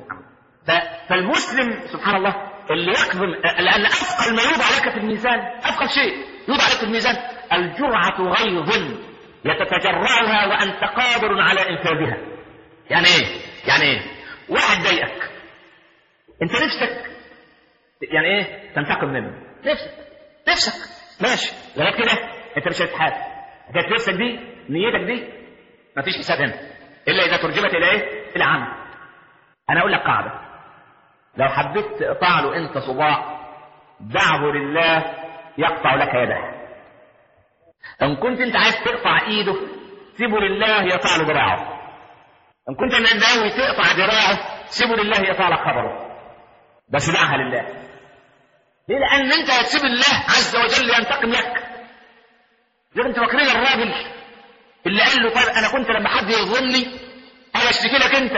[SPEAKER 1] فالمسلم سبحان الله اللي يقبل لان اثقل ما يوضع لك في الميزان اثقل شيء يوضع لك في الميزان الجرعه غيظ يتتجرعها وانت قادر على انفاذها يعني ايه يعني ايه واحد ضايقك انت نفسك يعني ايه تنتقم منه نفسك نفسك ماشي لغايه كده انت مش هتتحاسب كانت نفسك دي نيتك دي مفيش حساب هنا الا اذا ترجمت الى ايه الى عمل انا اقول لك قاعده لو حبيت تقطع له انت صباع دعه لله يقطع لك يده ان كنت انت عايز تقطع ايده سيبه لله يقطع له ذراعه ان كنت انت ناوي تقطع ذراعه سيبه لله يقطع لك خبره بس دعها لله ليه لان انت هتسيب الله عز وجل ينتقم لك زي انت فاكرين الراجل اللي قال له طيب انا كنت لما حد يظلمني انا اشتكي لك انت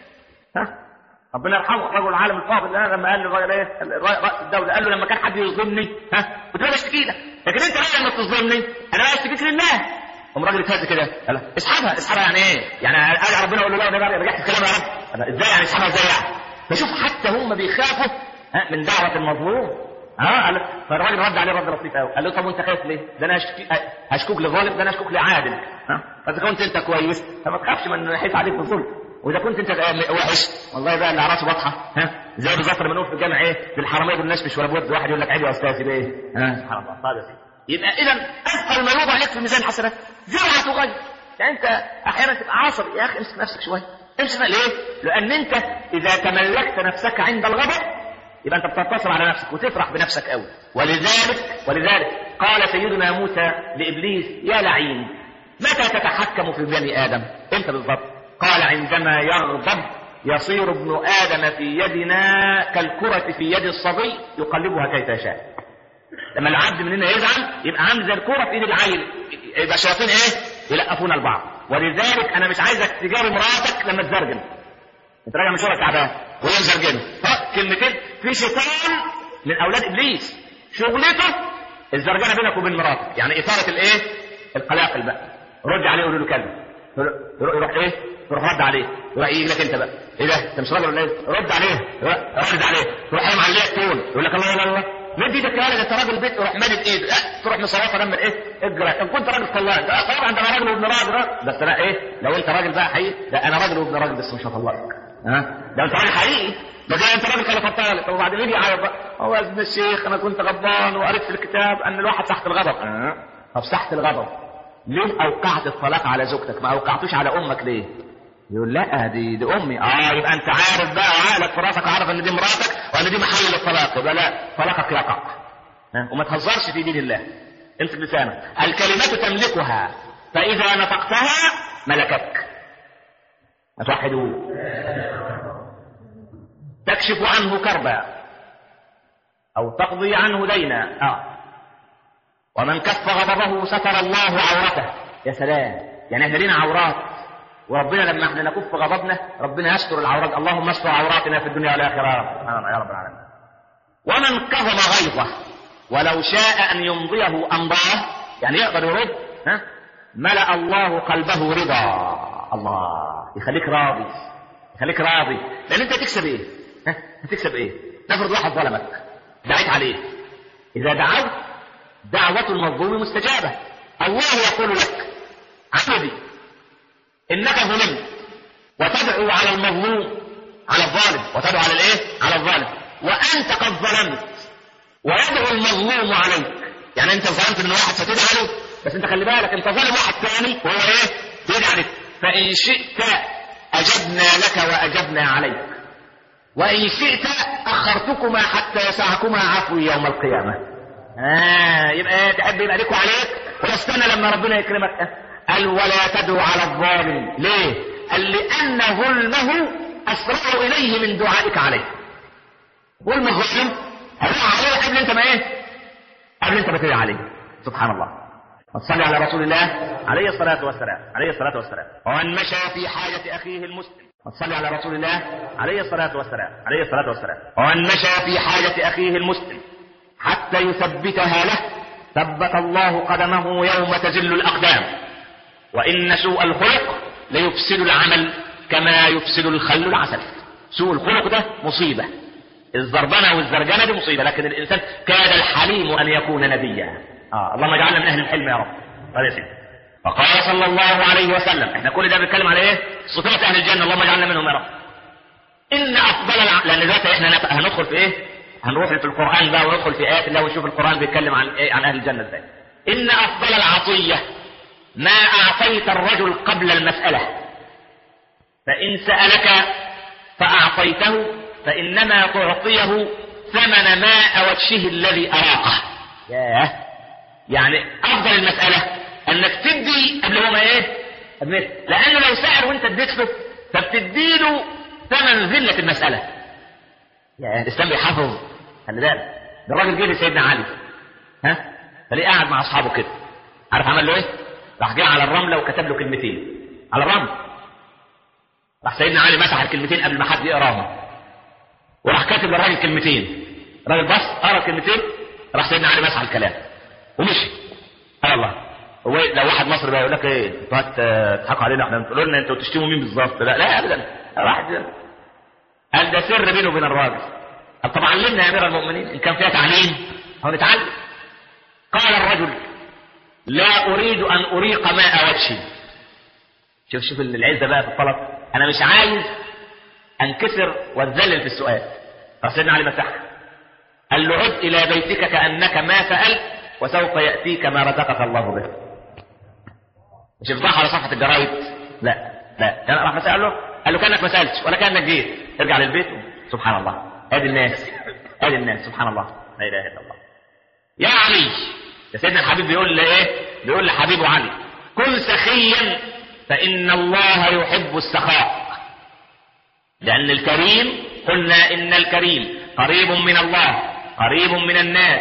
[SPEAKER 1] ها ربنا يرحمه الرجل العالم الفاضل ده لما قال للراجل ايه رئيس الدوله قال له لما كان حد يظلمني ها كنت انا اشتكي لك لكن انت ليه لما تظلمني انا اشتكيك لله قام الراجل اتهز كده قال اسحبها اسحبها يعني ايه؟ يعني قال ربنا يقول له لا ده رجعت الكلام يا رب ازاي يعني اسحبها ازاي يعني؟ فشوف حتى هم بيخافوا من دعوه المظلوم ها قال فالراجل رد عليه رد لطيف قوي قال له طب وانت خايف ليه؟ ده انا هشكي هشكوك لظالم ده انا هشكوك لعادل ها فاذا كنت انت كويس فما تخافش من يحيف عليك بالظلم واذا كنت انت وحش والله بقى اللي على راسه واضحه ها زي بالظبط لما نقف في الجامع ايه بالحراميه والناس مش ولا بود واحد يقول لك عيب يا استاذ بايه؟ ها سبحان الله طيب يبقى اذا اثقل ما يوضع لك في ميزان الحسنات جرعه تغير يعني انت احيانا تبقى عصبي يا اخي امسك نفسك شويه امسك ليه؟ لان انت اذا تملكت نفسك عند الغضب يبقى انت بتنتصر على نفسك وتفرح بنفسك قوي ولذلك ولذلك قال سيدنا موسى لابليس يا لعين متى تتحكم في بني ادم انت بالضبط قال عندما يغضب يصير ابن ادم في يدنا كالكرة في يد الصبي يقلبها كيف يشاء لما العبد مننا يزعل يبقى عامل زي الكرة في ايد العيل يبقى الشياطين ايه يلقفون البعض ولذلك انا مش عايزك تجاري مراتك لما تزرجن انت راجع من شغلك تعبان وهي مزرجنه كلمتين في شيطان من اولاد ابليس شغلته الزرجنه بينك وبين مراتك يعني اثاره الايه القلاقل بقى رد عليه وقول له كلمه يروح ايه يروح رد عليه يروح يجي لك انت بقى ايه ده انت مش راجل ولا ايه رد عليه رد عليه تروح قايم عليه تقول يقول لك الله الله الله مد ايدك يا ولد انت راجل بيت تروح مادد ايد أه تروح مصوفه لما ايه اجرى ان كنت راجل طلاق طبعا ده انا راجل وابن راجل بس انا ايه لو انت راجل بقى حقيقي ده انا راجل وابن راجل بس مش هطلقك ها ده انت راجل حقيقي ده زي انت راجل كده فطالق طب وبعدين ليه بيعيط بقى هو يا ابن الشيخ انا كنت غضبان وقريت في الكتاب ان الواحد تحت الغضب اه طب تحت الغضب ليه اوقعت الطلاق على زوجتك ما اوقعتوش على امك ليه يقول لا دي دي امي اه يبقى انت عارف بقى عقلك في راسك عارف ان دي مراتك وان دي محل للطلاق يبقى لا طلاقك يقع ها وما تهزرش في دين الله امسك لسانك الكلمات تملكها فاذا نطقتها ملكتك اتوحدوا تكشف عنه كربا او تقضي عنه دينا اه ومن كف غضبه ستر الله عورته يا سلام يعني احنا لينا عورات وربنا لما احنا نكف غضبنا ربنا يستر العورات اللهم استر عوراتنا في الدنيا والاخره سبحان يا رب العالمين ومن كظم غيظه ولو شاء ان يمضيه امضاه يعني يقدر يرد ها ملأ الله قلبه رضا الله يخليك راضي يخليك راضي لان انت هتكسب ايه ها هتكسب ايه نفرض واحد ظلمك دعيت عليه اذا دعوت دعوة المظلوم مستجابة الله يقول لك عبدي انك ظلمت وتدعو على المظلوم على الظالم وتدعو على الايه على الظالم وانت قد ظلمت ويدعو المظلوم عليك يعني انت ظلمت من واحد ستدعي له بس انت خلي بالك انت ظالم واحد ثاني وهو ايه بيدعي عليك فان شئت اجبنا لك واجبنا عليك وان شئت اخرتكما حتى يسعكما عفوي يوم القيامه آه يبقى ايه تحب يبقى ليك وعليك واستنى لما ربنا يكرمك قال ولا تدعو على الظالم ليه؟ قال لأن ظلمه أسرع إليه من دعائك عليه ظلم الظالم هدعو عليه قبل أنت ما إيه؟ قبل أنت ما تدعي عليه سبحان الله صلي على رسول الله عليه الصلاة والسلام عليه الصلاة والسلام ومن مشى في حاجة أخيه المسلم صلي على رسول الله عليه الصلاة والسلام عليه الصلاة والسلام ومن مشى في حاجة أخيه المسلم حتى يثبتها له ثبت الله قدمه يوم تزل الأقدام وإن سوء الخلق ليفسد العمل كما يفسد الخل العسل سوء الخلق ده مصيبة الزربنة والزرجنة دي مصيبة لكن الإنسان كاد الحليم أن يكون نبيا آه اللهم اجعلنا من أهل الحلم يا رب طيب يا سيدي فقال صلى الله عليه وسلم احنا كل ده بنتكلم على ايه صفات اهل الجنه اللهم اجعلنا منهم يا رب ان افضل الع... لان دلوقتي احنا نف... هندخل في ايه هنروح في القران بقى وندخل في ايات الله ونشوف القران بيتكلم عن ايه عن اهل الجنه ازاي ان افضل العطيه ما اعطيت الرجل قبل المساله فان سالك فاعطيته فانما تعطيه ثمن ماء وجهه الذي اراقه ياه يعني افضل المساله انك تدي قبل هو ما ايه قبل لانه لو سأل وانت اديت له فبتديله ثمن ذله المساله يا الاسلام بيحافظ خلي بالك ده الراجل جه لسيدنا علي ها فليه قاعد مع اصحابه كده عارف عمل له ايه راح جه على الرمله وكتب له كلمتين على الرمل راح سيدنا علي مسح الكلمتين قبل ما حد يقراهم وراح كاتب للراجل كلمتين الراجل بص قرا الكلمتين راح سيدنا علي مسح الكلام ومشي قال الله هو لو واحد مصري بقى يقول لك ايه انتوا هتضحكوا علينا احنا تقولوا لنا انتوا تشتموا مين بالظبط لا لا ابدا واحد قال ده سر بينه وبين الراجل قال طب علمنا يا امير المؤمنين ان كان فيها تعليم هو نتعلم قال الرجل لا اريد ان اريق ماء وجهي شوف شوف العزه بقى في الطلب انا مش عايز انكسر واتذلل في السؤال فسيدنا علي مسحها قال له عد الى بيتك كانك ما سالت وسوف ياتيك ما رزقك الله به مش يفضحها على صفحه الجرايد لا لا يعني راح مسأل له قال له كانك ما سالتش ولا كانك جيت ارجع للبيت سبحان الله ادي الناس ادي الناس سبحان الله لا اله الا الله يا علي يا سيدنا الحبيب بيقول لي ايه بيقول لحبيبه علي كن سخيا فان الله يحب السخاء لان الكريم قلنا ان الكريم قريب من الله قريب من الناس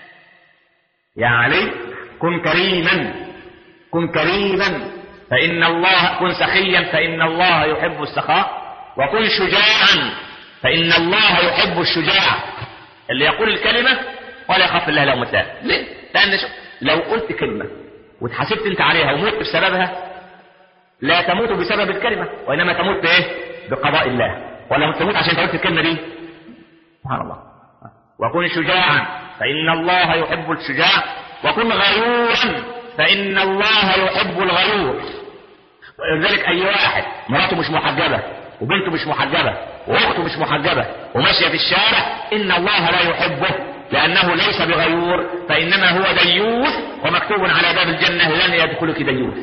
[SPEAKER 1] يا علي كن كريما كن كريما فإن الله كن سخيا فإن الله يحب السخاء وكن شجاعا فإن الله يحب الشجاع اللي يقول الكلمة ولا يخاف الله لومة لائم ليه؟ لأن شو لو قلت كلمة واتحاسبت أنت عليها ومت بسببها لا تموت بسبب الكلمة وإنما تموت بإيه؟ بقضاء الله ولا تموت عشان قلت الكلمة دي سبحان الله وكن شجاعا فإن الله يحب الشجاع وكن غيورا فإن الله يحب الغيور ولذلك أي واحد مراته مش محجبة وبنته مش محجبة وأخته مش محجبة وماشية في الشارع إن الله لا يحبه لأنه ليس بغيور فإنما هو ديوث ومكتوب على باب الجنة لن يدخلك ديوث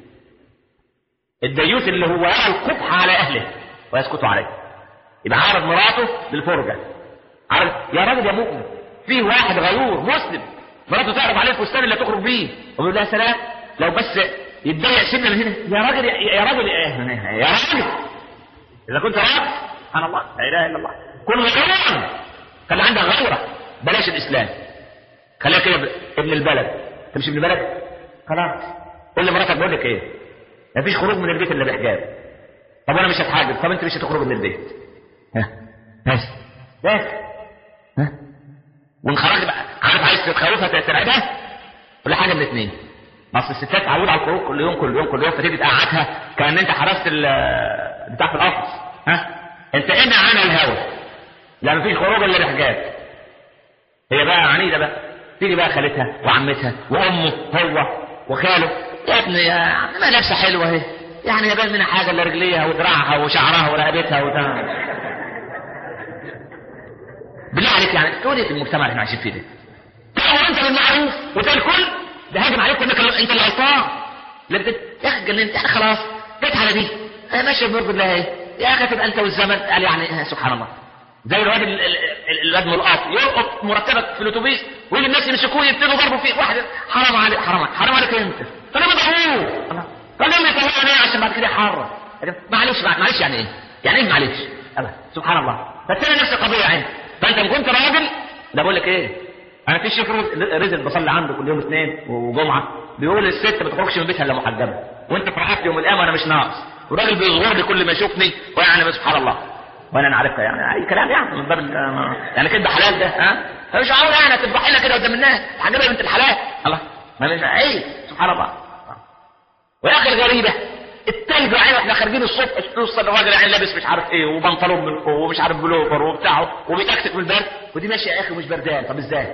[SPEAKER 1] الديوث اللي هو يرى القبح على أهله ويسكت عليه يبقى عارض مراته للفرجة عارض يا راجل يا مؤمن في واحد غيور مسلم مراته تعرض عليه الفستان اللي تخرج بيه ويقول لها سلام لو بس يتضايق سنه من هنا يا راجل يا راجل يا راجل اذا كنت راجل سبحان الله لا اله الا الله كن غيورا خلي عندك غيره بلاش الاسلام خليها كده ابن البلد انت مش ابن البلد خلاص قول لمراتك بقول لك ايه مفيش خروج من البيت الا بحجاب طب انا مش هتحجب طب انت مش هتخرج من البيت ها بس بس ها وان خرجت بقى عارف عايز تخوفها ترعبها ولا حاجه من الاثنين اصل الستات تعود على الخروج كل يوم كل يوم كل يوم فتيجي تقعدها كان انت حرست بتاع في القفص ها انت امنع عنها الهوى لا مفيش خروج الا بحجاب هي بقى عنيده بقى تيجي بقى خالتها وعمتها وامه هو وخاله يا ابني يا عم ما لابسه حلوه اهي يعني يبان منها حاجه الا رجليها ودراعها وشعرها ورقبتها وده بالله عليك يعني تقول ايه في المجتمع اللي احنا عايشين فيه ده؟ تأمر انت بالمعروف وتقول الكل ده هاجم عليك وانك انت اللي غلطان لا بت... يا اخي اتجننت يعني خلاص جت على دي انا ماشي بنرضي الله ايه يا اخي تبقى انت والزمن قال يعني سبحان الله زي الراجل الواد ملقاط يلقط مرتبك في الاتوبيس ويجي الناس يمسكوه يبتدوا ضربوا فيه واحد حرام عليك حرام عليك حرام عليك انت فلما ضربوه فلما يطلعوا عشان بعد كده يحرم معلش معلش يعني ايه؟ يعني ايه معلش؟ سبحان الله فالتاني نفس القضيه عندي فانت ان كنت راجل ده بقول لك ايه انا في شيخ رزق بصلي عنده كل يوم اثنين وجمعه بيقول الست ما تخرجش من بيتها الا محجبه وانت فرحت يوم القيامه وانا مش ناقص والراجل بيغور لي كل ما يشوفني ويعني سبحان الله وانا انا عارفها يعني اي كلام يعني من باب ال- يعني كده حلال ده ها فمش عاوز يعني تذبحي لنا كده قدام الناس حاجه بنت الحلال الله ما مش ايه سبحان الله ويا اخي الغريبه التلج يعني احنا خارجين الصبح نوصل الراجل يعني لابس مش عارف ايه وبنطلون من فوق ومش عارف بلوفر وبتاعه وبيتكتك من البرد ودي ماشيه يا اخي مش بردان طب ازاي؟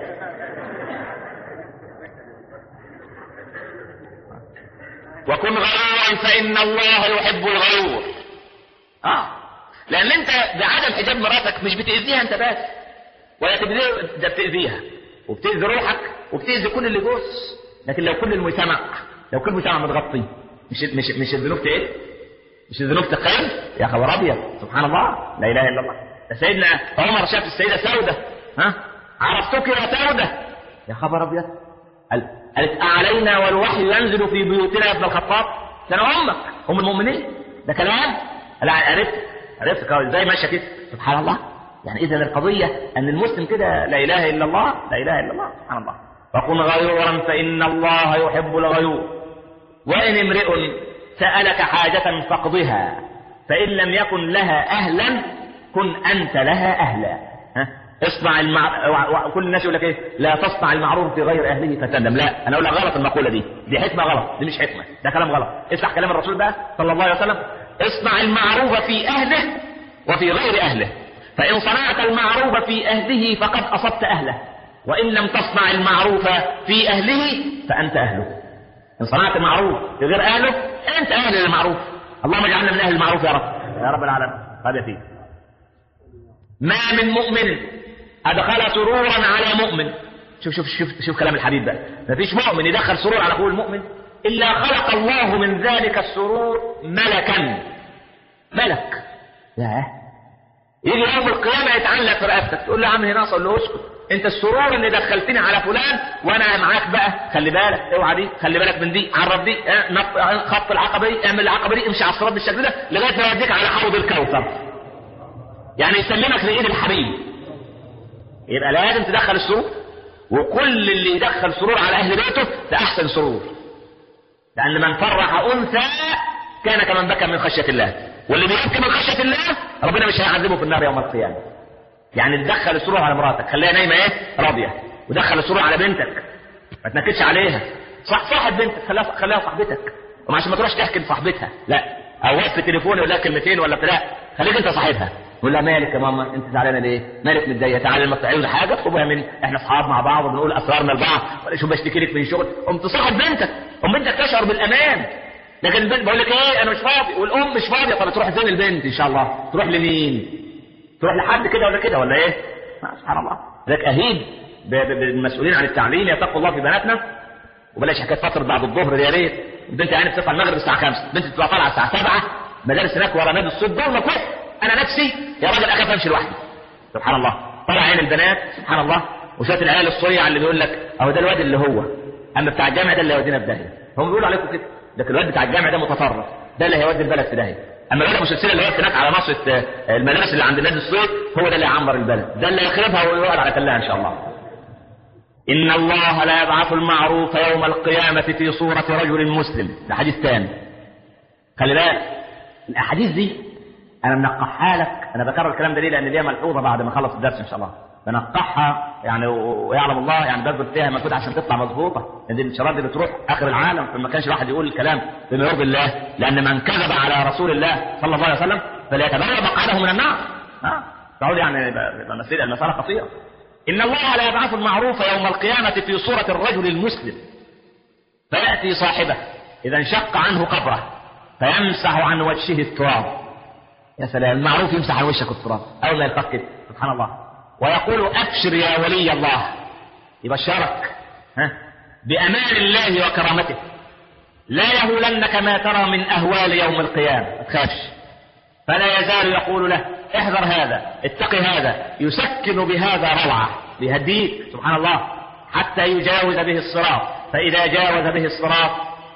[SPEAKER 1] وكن غيورا فان الله يحب الغيور اه لان انت بعدم حجاب مراتك مش بتاذيها انت بس ولا تبذيها ده بتاذيها وبتاذي روحك وبتاذي كل اللي جوز لكن لو كل المجتمع لو كل المجتمع متغطي مش مش مش الذنوب تقل مش الذنوب تقل يا خبر ابيض سبحان الله لا اله الا الله ده سيدنا عمر شاف السيده سوده ها عرفتك يا سوده يا خبر ابيض قال- قالت علينا والوحي ينزل في بيوتنا يا ابن الخطاب ده انا امك ام المؤمنين ده كلام لا عرفت عرفت كده ازاي ماشيه كده سبحان الله يعني اذا القضيه ان المسلم كده لا اله الا الله لا اله الا الله سبحان الله وكن غيورا فان الله يحب الغيور وإن امرئ سألك حاجة فاقضها فإن لم يكن لها أهلا كن أنت لها أهلا ها؟ اصنع المع... و- و- كل الناس يقول لك ايه لا تصنع المعروف في غير اهله فتندم لا انا اقول لك غلط المقوله دي دي حكمه غلط دي مش حكمه ده كلام غلط اسمع كلام الرسول بقى صلى الله عليه وسلم اصنع المعروف في اهله وفي غير اهله فان صنعت المعروف في اهله فقد اصبت اهله وان لم تصنع المعروف في اهله فانت اهله ان صنعت المعروف في غير اهله انت اهل للمعروف اللهم اجعلنا من اهل المعروف يا رب يا رب العالمين هذا يا سيدي ما من مؤمن ادخل سرورا على مؤمن شوف شوف شوف شوف كلام الحبيب بقى ما فيش مؤمن يدخل سرور على اخوه المؤمن الا خلق الله من ذلك السرور ملكا ملك ياه يجي يوم القيامة يتعلق في رقبتك تقول له يا عم هنا اقول له اسكت انت السرور اللي دخلتني على فلان وانا معاك بقى خلي بالك اوعى دي خلي بالك من دي عرف دي اه، نط- اه، خط العقبه دي اعمل العقبه دي امشي على الصراط بالشكل ده لغايه ما يوديك على حوض الكوثر يعني يسلمك لايد الحبيب يبقى لازم تدخل السرور وكل اللي يدخل سرور على اهل بيته ده احسن سرور لأن من فرح أنثى كان كمن بكى من خشية الله واللي بيبكي من خشية الله ربنا مش هيعذبه في النار يوم القيامة يعني تدخل السرور على مراتك خليها نايمة ايه راضية ودخل السرور على بنتك ما تنكدش عليها صح صاحب بنتك خليها خليها صاحبتك وما عشان ما تروحش تحكي لصاحبتها لا او واقف في التليفون يقول لها كلمتين ولا بتاع خليك انت صاحبها يقول لها مالك يا ماما انت زعلانه ليه؟ مالك متضايقه تعالى لما تعوز حاجه اطلبها من احنا اصحاب مع بعض وبنقول اسرارنا لبعض ولا شو بشتكي لك من شغل قمت تصاحب بنتك ام بنتك تشعر بالامان لكن البنت بقول لك ايه انا مش فاضي والام مش فاضيه طب تروح فين البنت ان شاء الله؟ تروح لمين؟ تروح لحد كده ولا كده ولا ايه؟ ما سبحان الله ذاك اهيب ب- ب- بالمسؤولين عن التعليم يتقوا الله في بناتنا وبلاش حكايه فتره بعد الظهر دي يا ريت البنت يعني بتطلع المغرب الساعه 5 البنت بتبقى طالعه الساعه 7 مدارس هناك ورا نادي الصيد دول مكوح انا نفسي يا راجل اخاف امشي لوحدي سبحان الله طلع عين البنات سبحان الله وشويه العيال الصيع اللي بيقول لك اهو ده الواد اللي هو اما بتاع الجامع ده اللي هيودينا في داهيه هم بيقولوا عليكم كده لكن الواد بتاع الجامع ده متطرف ده اللي هيودي البلد في داهيه اما الواد ابو سلسله اللي واقف هناك على ناصيه آه، المدارس اللي عند نادي الصيد هو ده اللي هيعمر البلد ده اللي هيخربها ويقعد على كلها ان شاء الله إن الله لا يبعث المعروف يوم القيامة في صورة رجل مسلم ده حديث ثاني خلي بالك الأحاديث دي أنا منقحها لك أنا بكرر الكلام ده ليه لأن دي ملحوظة بعد ما أخلص الدرس إن شاء الله بنقحها يعني و- ويعلم الله يعني بثبت فيها مجهود عشان تطلع مظبوطة لأن دي الإشارات دي بتروح آخر العالم فما كانش الواحد يقول الكلام بما يرضي الله لأن من كذب على رسول الله صلى الله عليه وسلم فليتبوأ مقعده من النار ها تقول يعني يبقى- يبقى مسألة المسألة خطيرة إن الله لا يبعث المعروف يوم القيامة في صورة الرجل المسلم فيأتي صاحبه إذا انشق عنه قبره فيمسح عن وجهه التراب يا سلام المعروف يمسح عن وشك التراب أول ما يلقاك كده سبحان الله ويقول أبشر يا ولي الله يبشرك ها بأمان الله وكرامته لا يهولنك ما ترى من أهوال يوم القيامة ما تخافش فلا يزال يقول له احذر هذا اتق هذا يسكن بهذا روعة بيهديك سبحان الله حتى يجاوز به الصراط فإذا جاوز به الصراط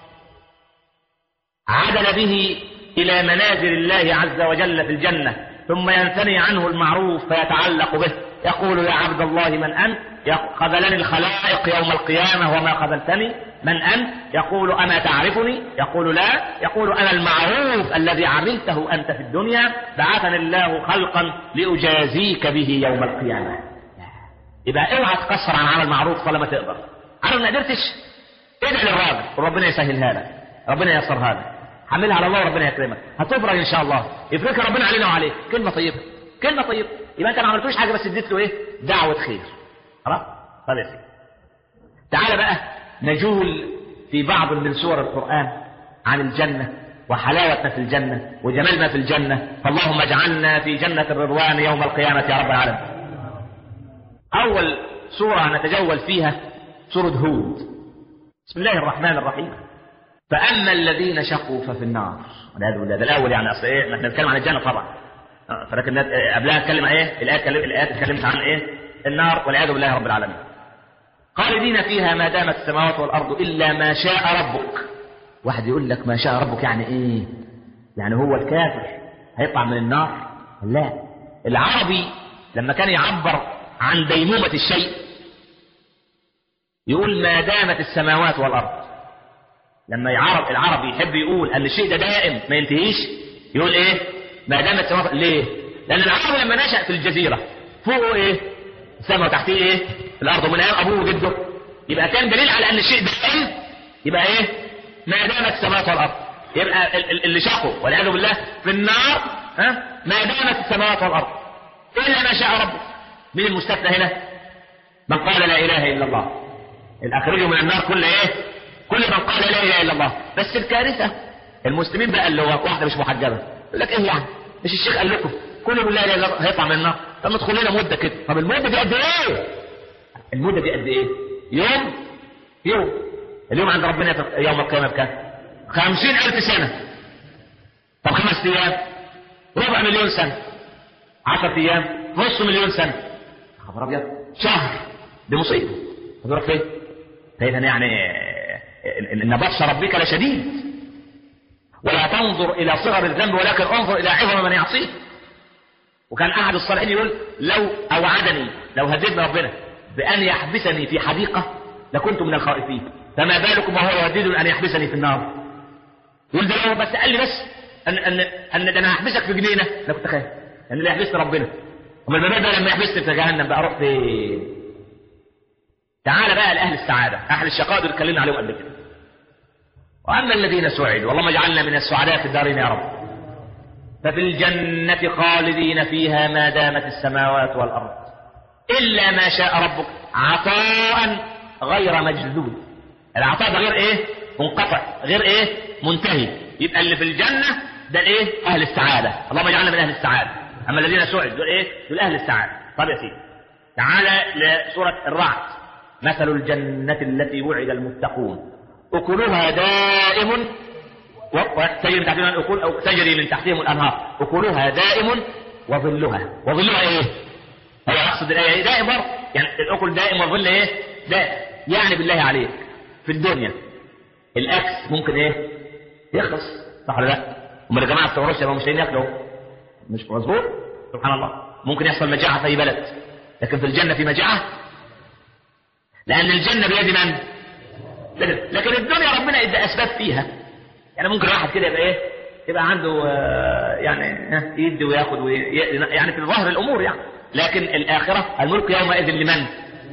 [SPEAKER 1] عدل به إلى منازل الله عز وجل في الجنة ثم ينثني عنه المعروف فيتعلق به يقول يا عبد الله من أنت خذلني الخلائق يوم القيامة وما خذلتني من أنت يقول أما تعرفني يقول لا يقول أنا المعروف الذي عملته أنت في الدنيا بعثني الله خلقا لأجازيك به يوم القيامة يبقى اوعى تقصر عن عمل معروف طالما تقدر عارف ما قدرتش ادعي للراجل وربنا يسهلها لك ربنا ييسرها لك حملها على الله وربنا يكرمك هتفرج ان شاء الله يفرجها ربنا علينا وعليك كلمه طيبه كلمه طيبه يبقى انت ما عملتوش حاجه بس اديت له ايه دعوه خير خلاص طيب يا سيدي تعال بقى نجول في بعض من سور القران عن الجنه وحلاوة ما في الجنة وجمال ما في الجنة فاللهم اجعلنا في جنة الرضوان يوم القيامة يا رب العالمين أول سورة نتجول فيها سورة هود بسم الله الرحمن الرحيم فأما الذين شقوا ففي النار والعياذ بالله ده الأول يعني أصل إيه احنا بنتكلم عن الجنة طبعا آه، فلكن قبلها نتكلم عن إيه الآيات اتكلم- الآيات اتكلمت عن إيه النار والعياذ بالله رب العالمين خالدين فيها ما دامت السماوات والأرض إلا ما شاء ربك واحد يقول لك ما شاء ربك يعني إيه يعني هو الكافر هيطلع من النار لا العربي لما كان يعبر عن ديمومة الشيء يقول ما دامت السماوات والأرض لما يعرب العربي يحب يقول ان الشيء ده دائم ما ينتهيش يقول ايه ما دامت السماوات ليه لان العربي لما نشا في الجزيره فوقه ايه السماء وتحتيه ايه الارض ومن ايام ابوه وجده يبقى كان دليل على ان الشيء دائم يبقى ايه ما دامت السماوات والارض يبقى ال- ال- اللي شقوا والعياذ بالله في النار ها ما دامت السماوات والارض الا ما شاء ربك مين المستثنى هنا من قال لا اله الا الله الاخرجوا من النار كل ايه كل من قال لا اله الا الله بس الكارثه المسلمين بقى اللي هو واحده مش محجبه يقول لك ايه يعني مش الشيخ قال لكم كل من لا اله الا الله هيطلع من النار طب ندخل لنا مده كده طب المده دي قد ايه المده دي قد ايه يوم يوم اليوم عند ربنا في- يوم القيامه بكام خمسين الف سنه طب خمس ايام ربع مليون سنه عشرة ايام نص مليون سنه خبر ابيض شهر دي مصيبه هتروح فين؟ فاذا يعني ان إن بطش ربك لشديد ولا تنظر الى صغر الذنب ولكن انظر الى عظم من يعصيه وكان احد الصالحين يقول لو اوعدني لو هددني ربنا بان يحبسني في حديقه لكنت من الخائفين فما بالكم وهو يهددني ان يحبسني في النار يقول ده لو بس قال لي بس ان ان ان ده انا هحبسك في جنينه انا كنت خايف ان اللي يحبسني ربنا امال الباب ده لما يحبسني في جهنم بقى اروح فين تعال بقى لأهل السعادة أهل الشقاء دول اتكلمنا عليهم قبل كده وأما الذين سعدوا اللهم اجعلنا من السعداء في الدارين يا رب ففي الجنة خالدين فيها ما دامت السماوات والأرض إلا ما شاء ربك عطاء غير مجدود العطاء ده غير إيه منقطع غير إيه منتهي يبقى اللي في الجنة ده إيه أهل السعادة اللهم اجعلنا من أهل السعادة أما الذين سعدوا دول إيه دول أهل السعادة طب يا سيدي تعالى لسورة الرعد مثل الجنة التي وعد المتقون أكلها دائم و- وتجري من تحتهم الأكل أو تجري من تحتهم الأنهار أكلها دائم وظلها وظلها إيه؟ هو أقصد الآية إيه؟ دائم برضه يعني الأكل دائم والظل إيه؟ دائم يعني بالله عليك في الدنيا الأكل ممكن إيه؟ يخلص صح ولا لا؟ هم يا جماعة بتوع روسيا ما مش لاقيين ياكلوا مش مظبوط؟ سبحان الله ممكن يحصل مجاعة في أي بلد لكن في الجنة في مجاعة لأن الجنة بيد من؟ لكن- لكن الدنيا ربنا ادى أسباب فيها يعني ممكن واحد كده يبقى إيه؟ يبقى عنده آه، يعني ها، يدي وياخد وي... يعني في ظاهر الأمور يعني لكن الآخرة الملك يومئذ لمن؟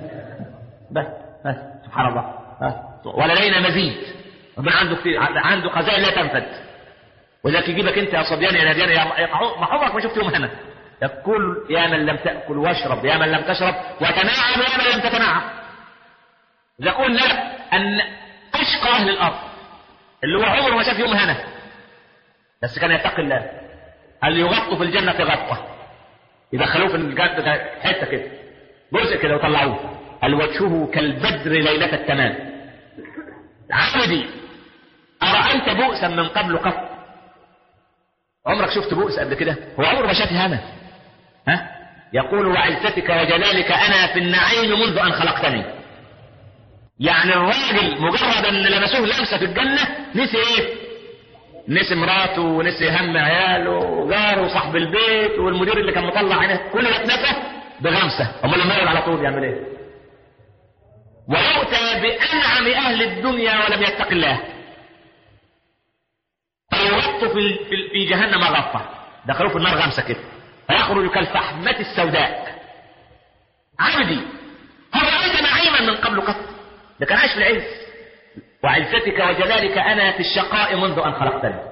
[SPEAKER 1] بس بس سبحان الله بس. ولدينا مزيد ربنا عنده كتير عنده خزائن لا تنفد وذاك يجيبك انت يا صبيان يا ناديان يا يا عمر- ما عمرك ما شفت يوم هنا يقول يا من لم تأكل واشرب يا من لم تشرب وتناعم يا من لم تتناعم يقول لا أن أشقى أهل الأرض اللي هو عمره ما شاف يوم هنا بس كان يتقي الله قال يغطوا في الجنة غطة يدخلوه في الجنة حتة كده جزء كده وطلعوه قال وجهه كالبدر ليلة التمام عبدي أرأيت بؤسا من قبل قط عمرك شفت بؤس قبل كده هو عمره ما شاف هنا ها يقول وعزتك وجلالك أنا في النعيم منذ أن خلقتني يعني الراجل مجرد أن لمسوه لمسة في الجنة نسي إيه نسي مراته ونسي هم عياله وجاره وصاحب البيت والمدير اللي كان مطلع عينه كل ده اتنسى بغمسة أمال لما يقعد على طول يعمل إيه ويؤتى بأنعم أهل الدنيا ولم يتق الله فيغط في, في, في جهنم غطة دخلوه في النار غمسة كده فيخرج كالفحمة السوداء عبدي هل رأيت نعيما من قبل قط ده كان عايش في العز وعزتك وجلالك أنا في الشقاء منذ أن خلقتني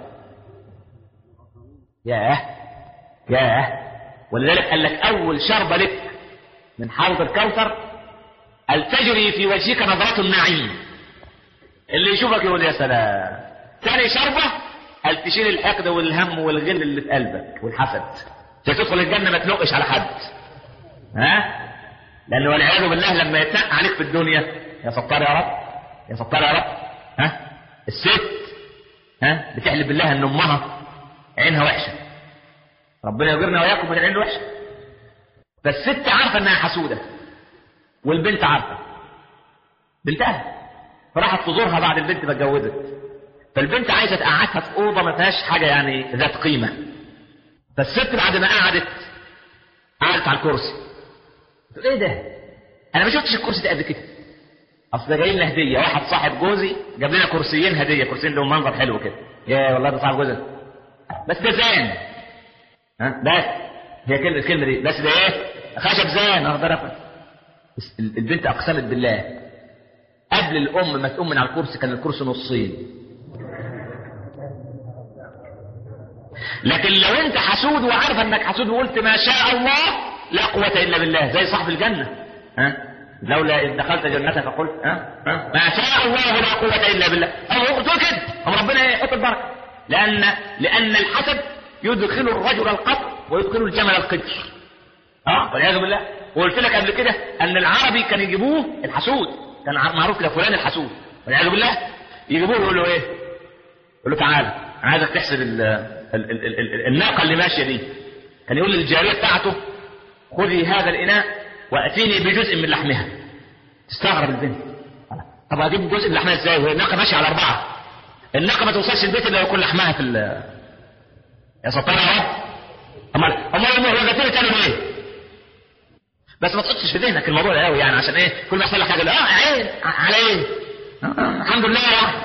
[SPEAKER 1] ياه ياه ولذلك قال لك أول شربة لك من حوض الكوثر هل تجري في وجهك نظرة النعيم اللي يشوفك يقول يا سلام ثاني شربة هل تشيل الحقد والهم والغل اللي في قلبك والحسد تدخل الجنة ما تلقش على حد ها لأن والعياذ بالله لما يتنق عليك في الدنيا يا ستار يا رب يا ستار يا رب ها الست ها بتحلف بالله ان امها عينها وحشه ربنا يجرنا واياكم من العين الوحشه فالست عارفه انها حسوده والبنت عارفه بنتها فراحت تزورها بعد البنت ما اتجوزت فالبنت عايزه تقعدها في اوضه ما فيهاش حاجه يعني ذات قيمه فالست بعد ما قعدت قعدت على الكرسي تقول ايه ده انا ما شفتش الكرسي ده قبل كده اصل ده جاي لنا هديه واحد صاحب جوزي جاب لنا كرسيين هديه كرسيين لهم منظر حلو كده يا والله ده صاحب جوزي بس ده زان ها بس هي كلمه الكلمه دي بس ده ايه خشب زان اخضر أفضل. البنت اقسمت بالله قبل الام ما تقوم من على الكرسي كان الكرسي نصين لكن لو انت حسود وعارف انك حسود وقلت ما شاء الله لا قوة الا بالله زي صاحب الجنة ها لولا اذ دخلت جنتك فقلت ها ها ما شاء الله لا قوة الا بالله او قلت كده أم ربنا يحط البركة لان لان الحسد يدخل الرجل القطر ويدخل الجمل القدر اه والعياذ بالله وقلت لك قبل كده ان العربي كان يجيبوه الحسود كان معروف كده فلان الحسود والعياذ بالله يجيبوه يقول له ايه؟ يقول له تعالى انا عايزك تحسب ال ال ال ال ال الناقه اللي ماشيه دي كان يقول للجاريه بتاعته خذي هذا الاناء واتيني بجزء من لحمها تستغرب البنت طب اجيب جزء من لحمها ازاي وهي الناقه ماشيه على اربعه الناقه ما توصلش البيت الا يكون لحمها في ال يا ستار يا رب امال امال المهلكتين كانوا ايه؟ بس ما تحطش في ذهنك الموضوع ده قوي يعني عشان ايه كل ما يحصل لك حاجه اه عين على ايه؟ آه الحمد لله يا رب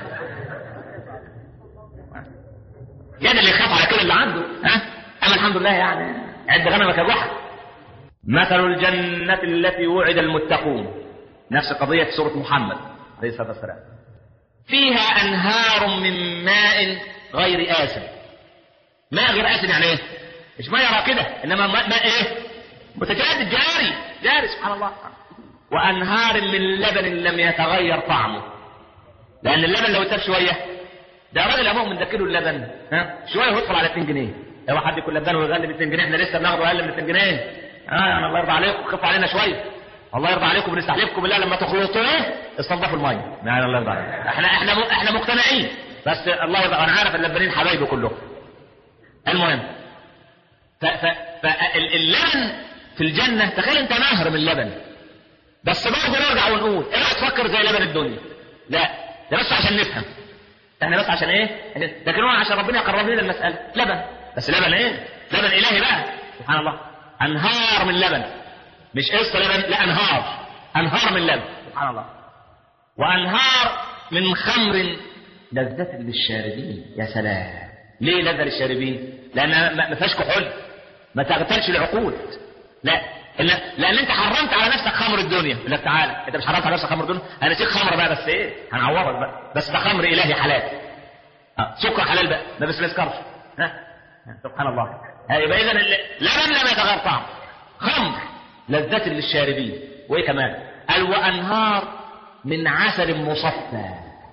[SPEAKER 1] يعني اللي يخاف على كل اللي عنده ها اما الحمد لله يعني عد غنمك الروح مثل الجنة التي وعد المتقون نفس قضية في سورة محمد عليه الصلاة والسلام فيها أنهار من ماء غير آسن ماء غير آسن يعني إيه؟ مش ماء يرى كده إنما ماء, ماء إيه؟ متجدد جاري جاري سبحان الله وأنهار من لبن لم يتغير طعمه لأن اللبن لو اتساب شوية ده راجل يا مؤمن ده كيلو اللبن ها شويه ويدخل على 2 جنيه لو حد يكون لبان ويغلي ب 2 جنيه احنا لسه بناخده اقل من 2 جنيه اه يعني الله يرضى عليكم خف علينا شويه الله يرضى عليكم بنستحلفكم بالله لما تخلطوا ايه استنضفوا الميه يعني الله يرضى عليكم احنا احنا م... احنا مقتنعين بس الله يرضى انا عارف اللبانين حبايبي كلهم المهم ف... ف... فاللبن في الجنه تخيل انت نهر من اللبن بس برضه نرجع ونقول ايه تفكر زي لبن الدنيا لا ده بس عشان نفهم احنا بس عشان ايه لكن هو عشان ربنا يقرب لنا المساله لبن بس لبن ايه لبن الهي بقى سبحان الله انهار من لبن مش قصه لبن لا انهار انهار من لبن سبحان الله وانهار من خمر لذة للشاربين يا سلام ليه لذة للشاربين لان ما فيهاش كحول ما تغتالش العقول لا إن لان انت حرمت على نفسك خمر الدنيا يقول لك تعالى انت مش حرمت على نفسك خمر الدنيا انا نسيت خمر بقى بس ايه هنعوضك بقى بس ده خمر الهي حلال آه. سكر حلال بقى ده بس ما يسكرش ها سبحان الله يبقى اذا لبن لم يتغير طعم خمر لذة للشاربين وايه كمان قال وانهار من عسل مصفى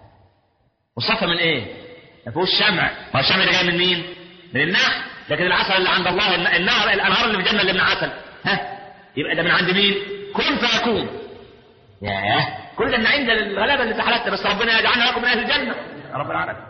[SPEAKER 1] مصفى من ايه ما فيهوش شمع ما الشمع ده جاي من مين من النحل لكن العسل اللي عند الله النهر الانهار اللي في الجنه اللي من عسل ها يبقى ده من عند مين كن فيكون ياه كل ده من عند الغلابه اللي زحلتنا بس ربنا يجعلنا لكم من اهل الجنه يا رب العالمين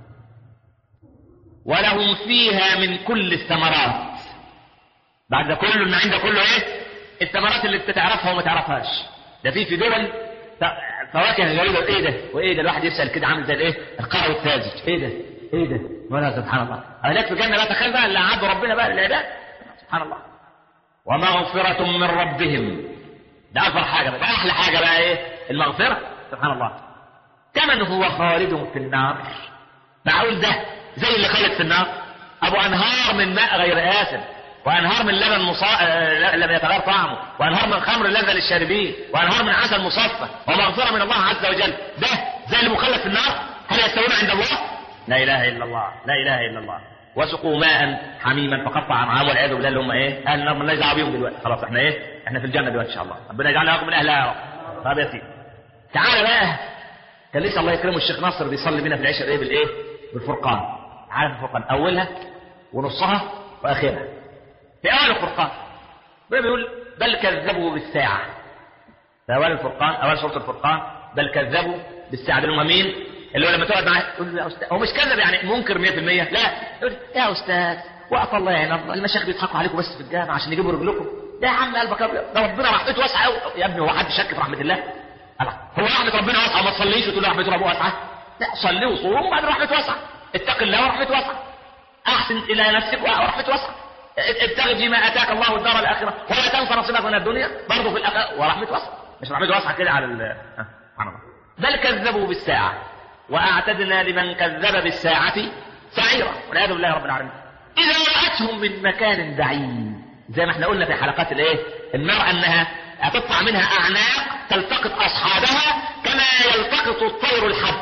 [SPEAKER 1] ولهم فيها من كل الثمرات بعد كله ان عند كله ايه الثمرات اللي انت تعرفها وما تعرفهاش ده في في دول فواكه غريبه ايه ده وايه ده الواحد يسال كده عامل زي الايه القرع والتاجج ايه ده ايه ده ولا سبحان الله هناك في الجنه بقى تخيل بقى اللي عبد ربنا بقى للعباد سبحان الله ومغفرة من ربهم ده أكبر حاجة بقى ده أحلى حاجة بقى إيه المغفرة سبحان الله كمن هو خالد في النار معقول ده زي اللي خالد في النار ابو انهار من ماء غير آسن وانهار من لبن مصا... آه، لم يتغير طعمه وانهار من خمر لذة للشاربين وانهار من عسل مصفى ومغفرة من الله عز وجل ده زي اللي مخلد في النار هل يستوون عند الله لا اله الا الله لا اله الا الله وسقوا ماء حميما فقطع امعاءهم والعياذ بالله اللي هم ايه اهل النار مالناش دعوه بيهم دلوقتي خلاص احنا ايه احنا في الجنه دلوقتي ان شاء الله ربنا يجعلنا لكم من اهلها يا رب طب يا سيدي تعالى بقى كان لسه الله يكرمه الشيخ ناصر بيصلي بينا في العشاء ايه بالايه بالفرقان عارف الفرقان اولها ونصها واخرها في اول الفرقان ربنا بيقول بل كذبوا بالساعه في اول الفرقان اول سوره الفرقان بل كذبوا بالساعه دول هم مين اللي هو لما تقعد معاه تقول له يا استاذ هو مش كذب يعني منكر 100% لا يقول يا استاذ وقف الله يعني الله المشايخ بيضحكوا عليكم بس في الجامع عشان يجيبوا رجلكم ده يا عم قلبك ابيض ده ربنا رحمته واسعه قوي يا ابني هو حد شك في رحمه الله الله هو رحمه ربنا واسعه ما تصليش وتقول له رحمه ربنا واسعه لا صلي وصوم وبعدين رحمه واسعه اتق الله ورحمه واسعه احسن الى نفسك ورحمه واسعه ابتغ فيما اتاك الله الدار الاخره ولا تنس نصيبك من الدنيا برضه في الاخره ورحمه واسعه مش رحمه واسعه كده على ال ها، سبحان الله بل كذبوا بالساعه واعتدنا لمن كذب بالساعه سعيرا والعياذ بالله رب العالمين اذا راتهم من مكان بعيد زي ما احنا قلنا في حلقات الايه النار انها هتطلع منها اعناق تلتقط اصحابها كما يلتقط الطير الحب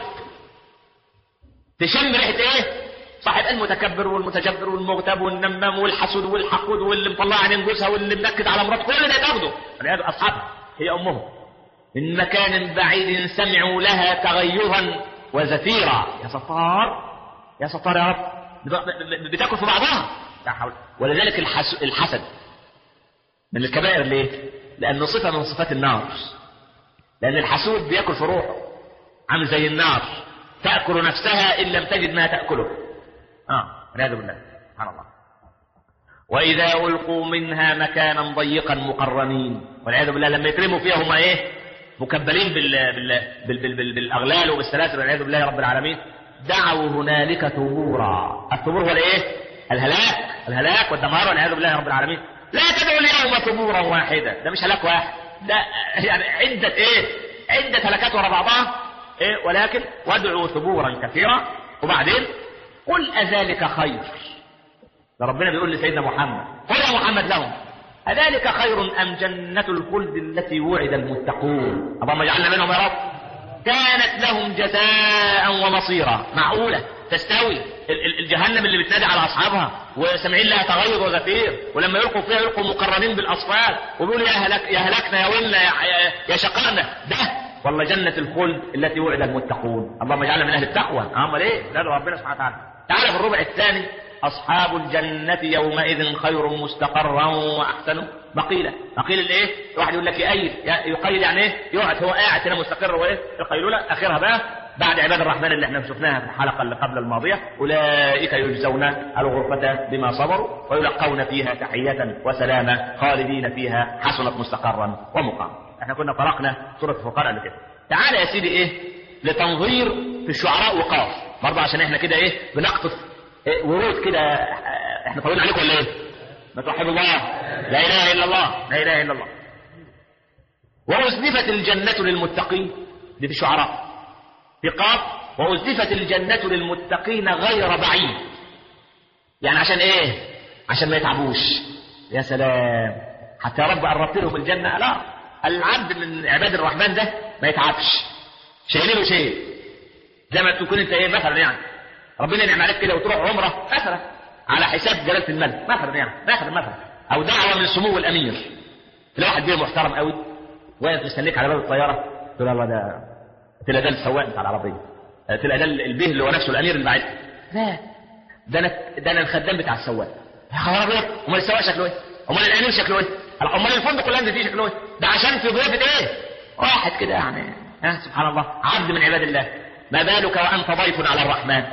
[SPEAKER 1] تشم ريحه ايه صاحب المتكبر والمتجبر والمغتاب والنمام والحسود والحقود واللي مطلع عين جوزها واللي منكد على مراته كل ده تاخده والعياذ اصحابها هي امهم من مكان بعيد سمعوا لها تغيظا وزفيرا يا ستار يا ستار يا رب بتاكل في بعضها لا حول ولذلك الحس... الحسد من الكبائر ليه؟ لأنه صفة من صفات النار لأن الحسود بياكل في روحه عامل زي النار تأكل نفسها إن لم تجد ما تأكله آه والعياذ بالله سبحان الله وإذا ألقوا منها مكانا ضيقا مقرنين والعياذ بالله لما يترموا فيها هم إيه؟ مكبلين بال... بال... بال... بال... بال... بالأغلال وبالسلاسل والعياذ بالله رب العالمين دعوا هنالك ثبورا الثبور هو الايه الهلاك الهلاك والدمار والعياذ بالله رب العالمين لا تدعوا اليوم ثبورا واحدا ده مش هلاك واحد ده يعني عدة ايه عدة هلاكات ورا بعضها ايه ولكن وادعوا ثبورا كثيرا وبعدين قل أذلك خير ده ربنا بيقول لسيدنا محمد قل يا محمد لهم أذلك خير أم جنة الخلد التي وعد المتقون اللهم اجعلنا منهم يا رب كانت لهم جزاء ومصيرا معقولة تستوي الجهنم اللي بتنادي على أصحابها وسامعين لها تغيظ وزفير ولما يلقوا فيها يلقوا مقرنين بالأصفاد وبيقولوا يا هلك يا هلكنا يا ويلنا يا, يا, يا شقانا ده والله جنة الخلد التي وعد المتقون اللهم اجعلنا من أهل التقوى أمال إيه؟ لا ربنا سبحانه وتعالى تعالى في الربع الثاني أصحاب الجنة يومئذ خير مستقرا وأحسن مقيلة مقيل الإيه؟ واحد يقول لك يقيل يقيل يعني إيه؟ يقعد هو قاعد هنا مستقر وإيه؟ القيلولة آخرها بقى بعد عباد الرحمن اللي احنا شفناها في الحلقة اللي قبل الماضية أولئك يجزون الغرفة بما صبروا ويلقون فيها تحية وسلاما خالدين فيها حسنت مستقرا ومقاما احنا كنا طرقنا سورة الفرقان قبل كده تعالى يا سيدي إيه؟ لتنظير في الشعراء وقاف برضه عشان احنا كده إيه؟ بنقطف إيه ورود كده احنا طويل عليكم ولا ايه؟ ما توحدوا الله لا اله الا الله لا اله الا الله وأزلفت الجنة للمتقين دي في الشعراء في قاف وأزلفت الجنة للمتقين غير بعيد يعني عشان ايه؟ عشان ما يتعبوش يا سلام حتى يا رب قربت لهم الجنة لا العبد من عباد الرحمن ده ما يتعبش شايلينه شيء زي ما تكون انت ايه مثلا يعني ربنا ينعم عليك كده وتروح عمره مثلا على حساب جلاله الملك مثلا يعني مثلا مثلا او دعوه من سمو الامير تلاقي واحد بيه محترم قوي واقف مستنيك على باب الطياره تقول الله ده تلاقي ده السواق بتاع العربيه تلاقي ده البيه اللي هو نفسه الامير اللي بعد لا ده انا ده انا الخدام بتاع السواق يا خبر ابيض امال السواق شكله ايه؟ امال الامير شكله ايه؟ امال الفندق اللي انت فيه شكله ايه؟ ده عشان في ضيافه ايه؟ واحد كده يعني ها سبحان الله عبد من عباد الله ما بالك وانت ضيف على الرحمن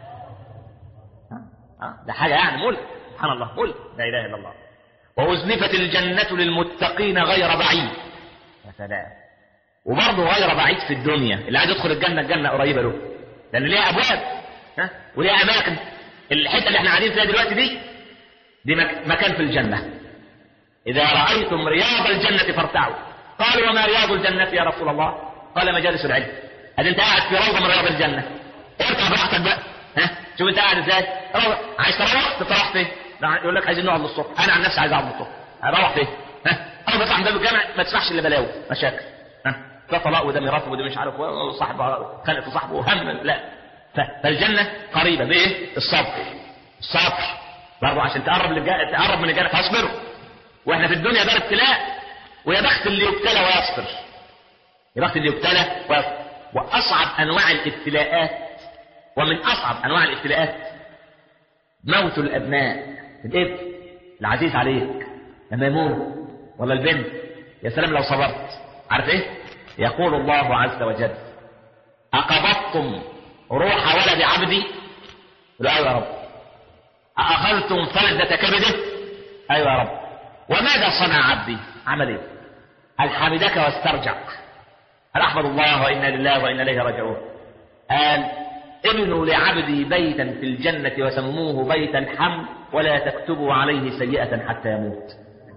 [SPEAKER 1] ده حاجة يعني ملك سبحان الله ملك لا إله إلا الله وأزلفت الجنة للمتقين غير بعيد يا سلام وبرضه غير بعيد في الدنيا اللي عايز يدخل الجنة الجنة قريبة له لأن ليها أبواب ها وليها أماكن الحتة اللي احنا قاعدين فيها دلوقتي دي دي مكان في الجنة إذا رأيتم رياض الجنة فارتعوا قالوا وما رياض الجنة يا رسول الله قال مجالس العلم ادي انت قاعد في روضه من رياض الجنه اركع براحتك بقى ها شوف انت قاعد ازاي روضة. عايز تروح تروح فين لا، يقول لك عايزين نقعد للصبح انا عن نفسي عايز اقعد للصبح هروح فين ها انا بطلع من باب الجامع ما تسمعش الا بلاوي مشاكل ها ده طلاق وده ميراث وده مش عارف وصاحب خلق في صاحبه وهم لا ف- فالجنه قريبه بايه الصبر الصبر برضه عشان تقرب للجا... تقرب من الجنه فاصبروا واحنا في الدنيا دار ابتلاء ويا بخت اللي يبتلى ويصبر يا بخت اللي يبتلى ويصبر واصعب انواع الابتلاءات ومن اصعب انواع الابتلاءات موت الابناء الابن العزيز عليك لما يموت ولا البنت يا سلام لو صبرت عارف ايه يقول الله عز وجل اقبضتم روح ولد عبدي لا يا رب أأخذتم فلذة كبده أيوة يا رب وماذا صنع عبدي عمل ايه هل حمدك واسترجع هل أحمد الله وإنا لله وإنا إليه راجعون قال ابنوا لعبدي بيتا في الجنة وسموه بيت الحمد ولا تكتبوا عليه سيئة حتى يموت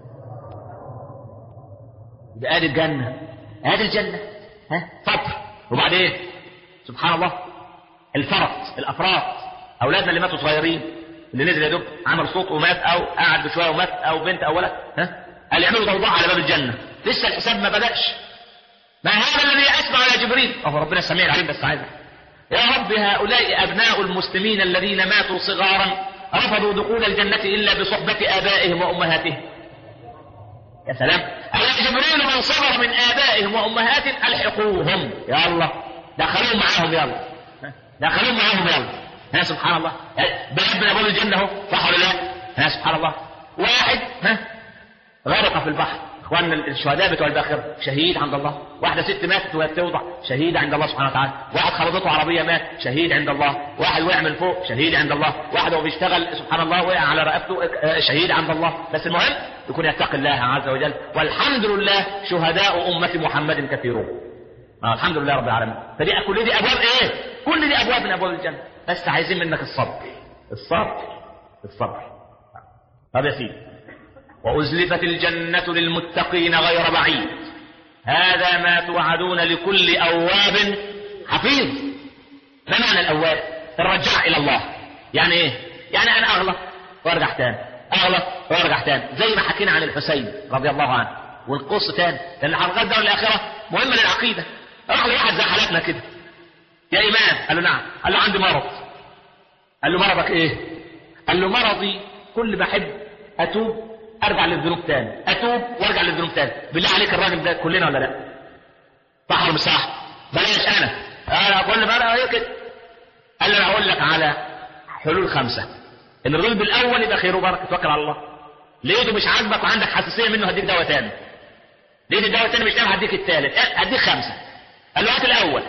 [SPEAKER 1] يبقى ادي الجنة ادي الجنة ها صبر وبعدين سبحان الله الفرط الافراط اولادنا اللي ماتوا صغيرين اللي نزل يا دوب عمل صوت ومات او قعد بشويه ومات او بنت او ولد ها قال يعملوا ضوضاء على باب الجنه لسه الحساب ما بداش ما هذا الذي اسمع على جبريل أهو ربنا السميع العليم بس عايزه يا رب هؤلاء ابناء المسلمين الذين ماتوا صغارا رفضوا دخول الجنه الا بصحبه ابائهم وامهاتهم يا سلام ألا جبريل من صغر من آبائهم وأمهاتهم ألحقوهم يا الله دخلوهم معاهم يلا دخلوهم معاهم يلا ها سبحان الله باب من أبواب الجنة أهو صح ولا لا؟ ها سبحان الله واحد ها غرق في البحر اخواننا الشهداء بتوع الباخرة شهيد عند الله واحدة ست ماتت وهي بتوضع شهيد عند الله سبحانه وتعالى واحد خبطته عربية مات شهيد عند الله واحد وقع من فوق شهيد عند الله واحد وهو بيشتغل سبحان الله وقع على رقبته آه، شهيد عند الله بس المهم يكون يتقي الله عز وجل والحمد لله شهداء أمة محمد كثيرون آه الحمد لله رب العالمين فدي كل دي أبواب إيه كل دي أبواب من أبواب الجنة بس عايزين منك الصبر الصبر الصبر طب يا سيدي وأزلفت الجنة للمتقين غير بعيد هذا ما توعدون لكل أواب حفيظ ما معنى الأواب الرجاع إلى الله يعني إيه يعني أنا أغلط وأرجع تاني أغلط وأرجع تاني زي ما حكينا عن الحسين رضي الله عنه والقص تاني لأن الحلقات ده والآخرة مهمة للعقيدة راح لواحد زي حالاتنا كده يا إمام قال له نعم قال له عندي مرض قال له مرضك إيه قال له مرضي كل ما أحب أتوب ارجع للذنوب تاني اتوب وارجع للذنوب تاني بالله عليك الراجل ده كلنا ولا لا صح ولا مش صح بلاش انا انا كل مره هي كده قال لي انا هقول لك على حلول خمسه ان الرجل بالاول يبقى خير وبركه توكل على الله لقيته مش عاجبك وعندك حساسيه منه هديك دواء تاني لقيت الدواء التاني مش نافع هديك التالت هديك خمسه قال له هات الاول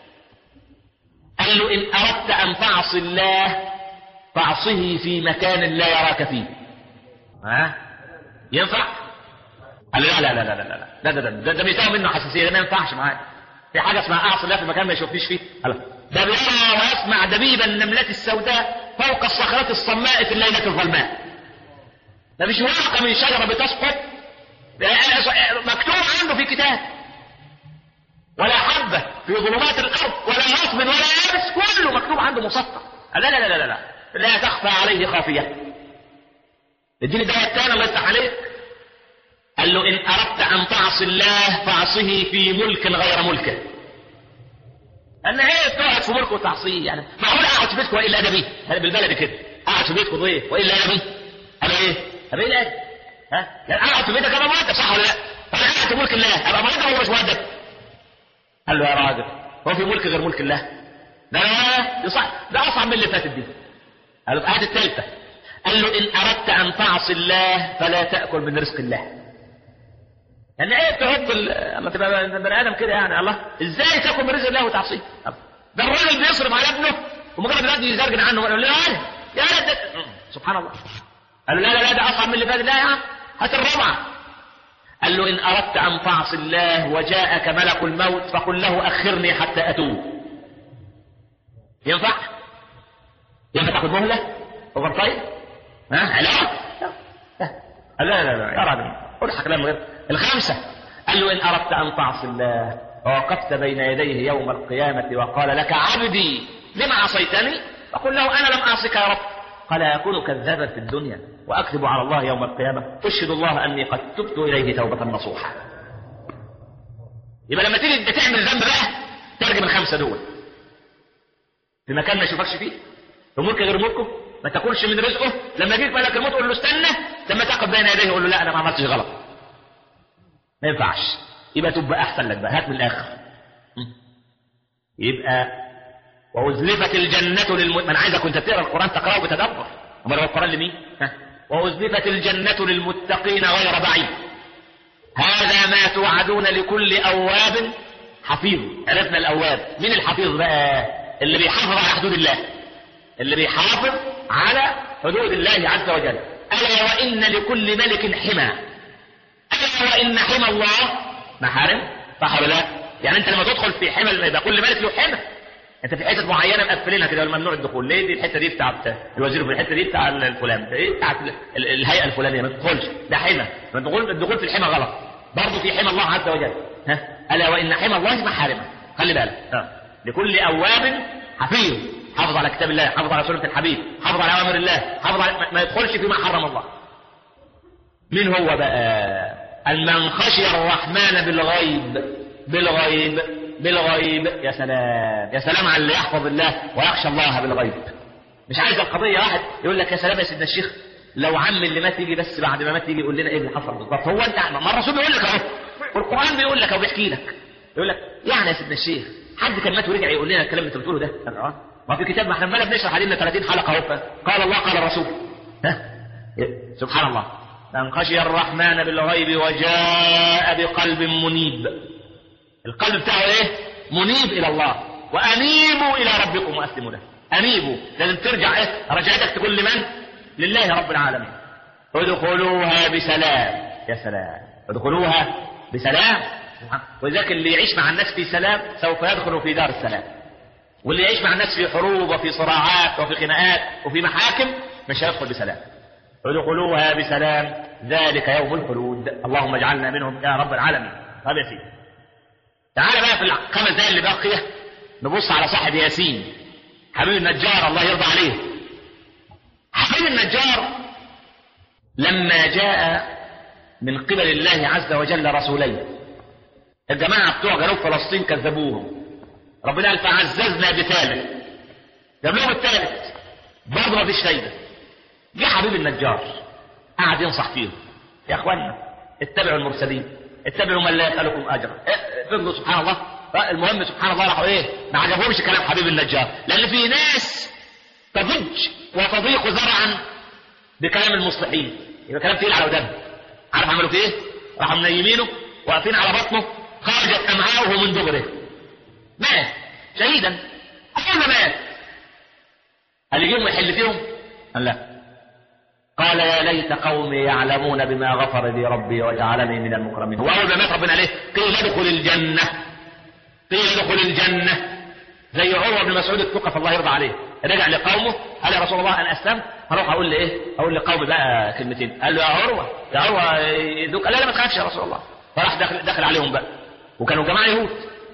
[SPEAKER 1] قال له ان اردت ان تعصي الله فاعصه في مكان لا يراك فيه ها ينفع؟ قال لا لا لا لا لا لا لا ده ده ده ده بيساوي منه حساسيه ده ما ينفعش معاه في حاجه اسمها اعصي الله في مكان ما يشوفنيش فيه قال ده بيرى ويسمع دبيب النملة السوداء فوق الصخرات الصماء في الليلة الظلماء ده مش ورقة من شجرة بتسقط ده مكتوب عنده في كتاب ولا حبة في ظلمات الأرض ولا نصب ولا يابس كله مكتوب عنده مسطر لا لا لا لا لا لا, لا تخفى عليه خافية اديني الدواء الثاني الله يفتح عليك قال له ان اردت ان تعصي الله فاعصه في ملك غير ملكه ان ايه تقعد في ملك وتعصيه يعني معقول اقعد في بيتك والا ادبي هذا بالبلدي كده اقعد في بيتك ضيف والا ادبي انا ايه ابقى ايه الادب ها يعني اقعد في بيتك ابقى مؤدب صح ولا لا طب انا قاعد في ملك الله ابقى مؤدب ولا مش مؤدب قال له يا راجل هو في ملك غير ملك الله ده ده صح ده اصعب من اللي فاتت دي قال له في الآية الثالثة قال له إن أردت أن تعصي الله فلا تأكل من رزق الله يعني ايه تحط اما تبقى بني ادم كده يعني الله ازاي تاكل من رزق الله وتعصيه ده الراجل بيصرف على ابنه ومجرد الواد يزرجن عنه يقول له يا يا ولد سبحان الله قال له لا لا لا ده اصعب من اللي فات لا يا عم هات الرابعه قال له ان اردت ان تعصي الله وجاءك ملك الموت فقل له اخرني حتى اتوب ينفع ينفع تاخد مهله اوفر تايم ها علاج لا لا لا لا يا راجل قول حق لا غير الخامسة قال له إن أردت أن تعصي الله ووقفت بين يديه يوم القيامة وقال لك عبدي لما عصيتني فقل له أنا لم أعصك يا رب قال أكون كذابا في الدنيا وأكذب على الله يوم القيامة أشهد الله أني قد تبت إليه توبة نصوحة يبقى لما تيجي تعمل ذنب بقى ترجم الخمسة دول في مكان ما يشوفكش فيه في ملك غير ملكه ما تاكلش من رزقه لما يجيك ملك الموت قول له استنى لما تقف بين يديه قول له لا انا ما عملتش غلط ما ينفعش يبقى تبقى احسن لك بقى هات من الاخر يبقى وازلفت الجنة للم... من عايزك وانت بتقرا القران تقراه بتدبر امال هو القران لمين؟ ها؟ وازلفت الجنة للمتقين غير بعيد هذا ما توعدون لكل اواب حفيظ عرفنا الاواب مين الحفيظ بقى اللي بيحافظ على حدود الله اللي بيحافظ على حدود الله عز وجل ألا وإن لكل ملك حمى ألا وإن حمى الله محارم صح ولا لا؟ يعني أنت لما تدخل في حمى يبقى كل ملك له حمى أنت في حتت معينة مقفلينها كده ممنوع الدخول ليه دي الحتة دي بتاعت الوزير في الحتة دي بتاع الفلان ايه بتاعت ال- الهيئة الفلانية ما تدخلش ده حمى الدخول الدخول في الحمى غلط برضه في حمى الله عز وجل ها ألا وإن حمى الله محارمه خلي بالك ها. لكل أواب حفيظ حافظ على كتاب الله حافظ على سنة الحبيب حافظ على أوامر الله حافظ على ما- ما يدخلش فيما حرم الله مين هو بقى المن خشي الرحمن بالغيب بالغيب بالغيب يا سلام يا سلام على اللي يحفظ الله ويخشى الله بالغيب مش عايز القضية واحد يقول لك يا سلام يا سيدنا الشيخ لو عم اللي مات يجي بس بعد ما مات يجي يقول لنا ايه اللي حصل بالظبط هو انت ما الرسول بيقول لك اهو والقرآن بيقول لك او بيحكي لك يقول لك يعني يا سيدنا الشيخ حد كان مات ورجع يقول لنا الكلام اللي انت بتقوله ده اه ما في كتاب ما احنا عمالنا بنشرح علينا 30 حلقه اهو قال الله قال الرسول ها سبحان الله من خشي الرحمن بالغيب وجاء بقلب منيب القلب بتاعه ايه منيب الى الله وانيبوا الى ربكم واسلموا له انيبوا لازم ترجع ايه رجعتك تقول لمن لله رب العالمين ادخلوها بسلام يا سلام ادخلوها بسلام ولذلك اللي يعيش مع الناس في سلام سوف يدخل في دار السلام واللي يعيش مع الناس في حروب وفي صراعات وفي خناقات وفي محاكم مش هيدخل بسلام ادخلوها بسلام ذلك يوم الخلود اللهم اجعلنا منهم يا رب العالمين طب يا سيدي تعال بقى في الخمس دقايق اللي باقيه نبص على صاحب ياسين حبيب النجار الله يرضى عليه حبيب النجار لما جاء من قبل الله عز وجل رسولين الجماعة بتوع جنوب فلسطين كذبوهم ربنا قال فعززنا بثالث جاب لهم الثالث برضه ما فيش فايدة جه حبيب النجار قعد ينصح فيهم يا اخوانا اتبعوا المرسلين اتبعوا من لا يسألكم اجرا اه، فضلوا سبحان الله المهم سبحان الله راحوا ايه ما عجبهمش كلام حبيب النجار لان في ناس تضج وتضيق ذرعا بكلام المصلحين يبقى كلام تقيل على ودانهم عارف عملوا فيه ايه؟ راحوا منيمينه واقفين على بطنه خرجت امعاؤه من دبره مات شهيدا اول ما مات هل يجيهم يحل فيهم؟ قال لا قال يا ليت قومي يعلمون بما غفر لي ربي وجعلني من المكرمين هو اول ما مات ربنا عليه قيل ادخل الجنه قيل ادخل الجنه زي عروه بن مسعود الثقف الله يرضى عليه رجع لقومه قال يا رسول الله انا اسلمت هروح اقول لايه؟ اقول لقومي بقى كلمتين قال له يا عروه يا عروه يدوك قال لا لا ما تخافش يا رسول الله فراح دخل دخل عليهم بقى وكانوا جماعه يهود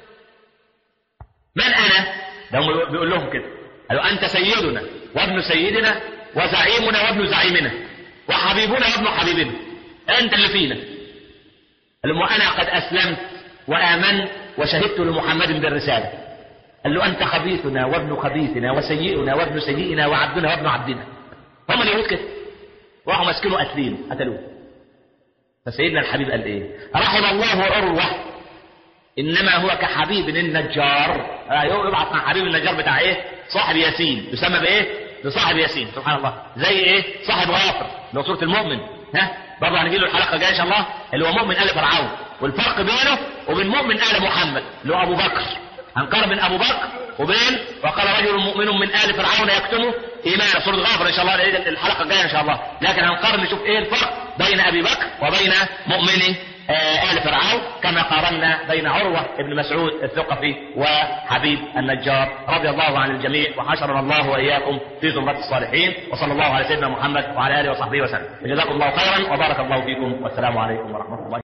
[SPEAKER 1] من انا؟ ده هم بيقول لهم كده قالوا انت سيدنا وابن سيدنا وزعيمنا وابن زعيمنا وحبيبنا وابن حبيبنا انت اللي فينا قال لهم وانا قد اسلمت وامنت وشهدت لمحمد بالرساله قال له انت خبيثنا وابن خبيثنا وسيئنا وابن سيئنا وعبدنا وابن عبدنا هم اليهود كده راحوا ماسكينه قاتلين قتلوه فسيدنا الحبيب قال ايه رحم الله عروه انما هو كحبيب النجار آه، يبعث مع حبيب النجار بتاع ايه صاحب ياسين يسمى بايه بصاحب ياسين سبحان الله زي ايه صاحب غافر اللي هو سوره المؤمن ها برضه هنجي له الحلقه الجايه ان شاء الله اللي هو مؤمن ال فرعون والفرق بينه وبين مؤمن ال محمد اللي هو ابو بكر هنقارن بين ابو بكر وبين وقال رجل مؤمن من ال فرعون يكتم ايمانه سوره غافر ان شاء الله الحلقه الجايه ان شاء الله لكن هنقارن نشوف ايه الفرق بين ابي بكر وبين مؤمن آه، آل فرعون كما قارنا بين عروة بن مسعود الثقفي وحبيب النجار رضي الله عن الجميع وحشرنا الله وإياكم في زمرة الصالحين وصلى الله على سيدنا محمد وعلى آله وصحبه وسلم جزاكم الله خيرا وبارك الله فيكم والسلام عليكم ورحمة الله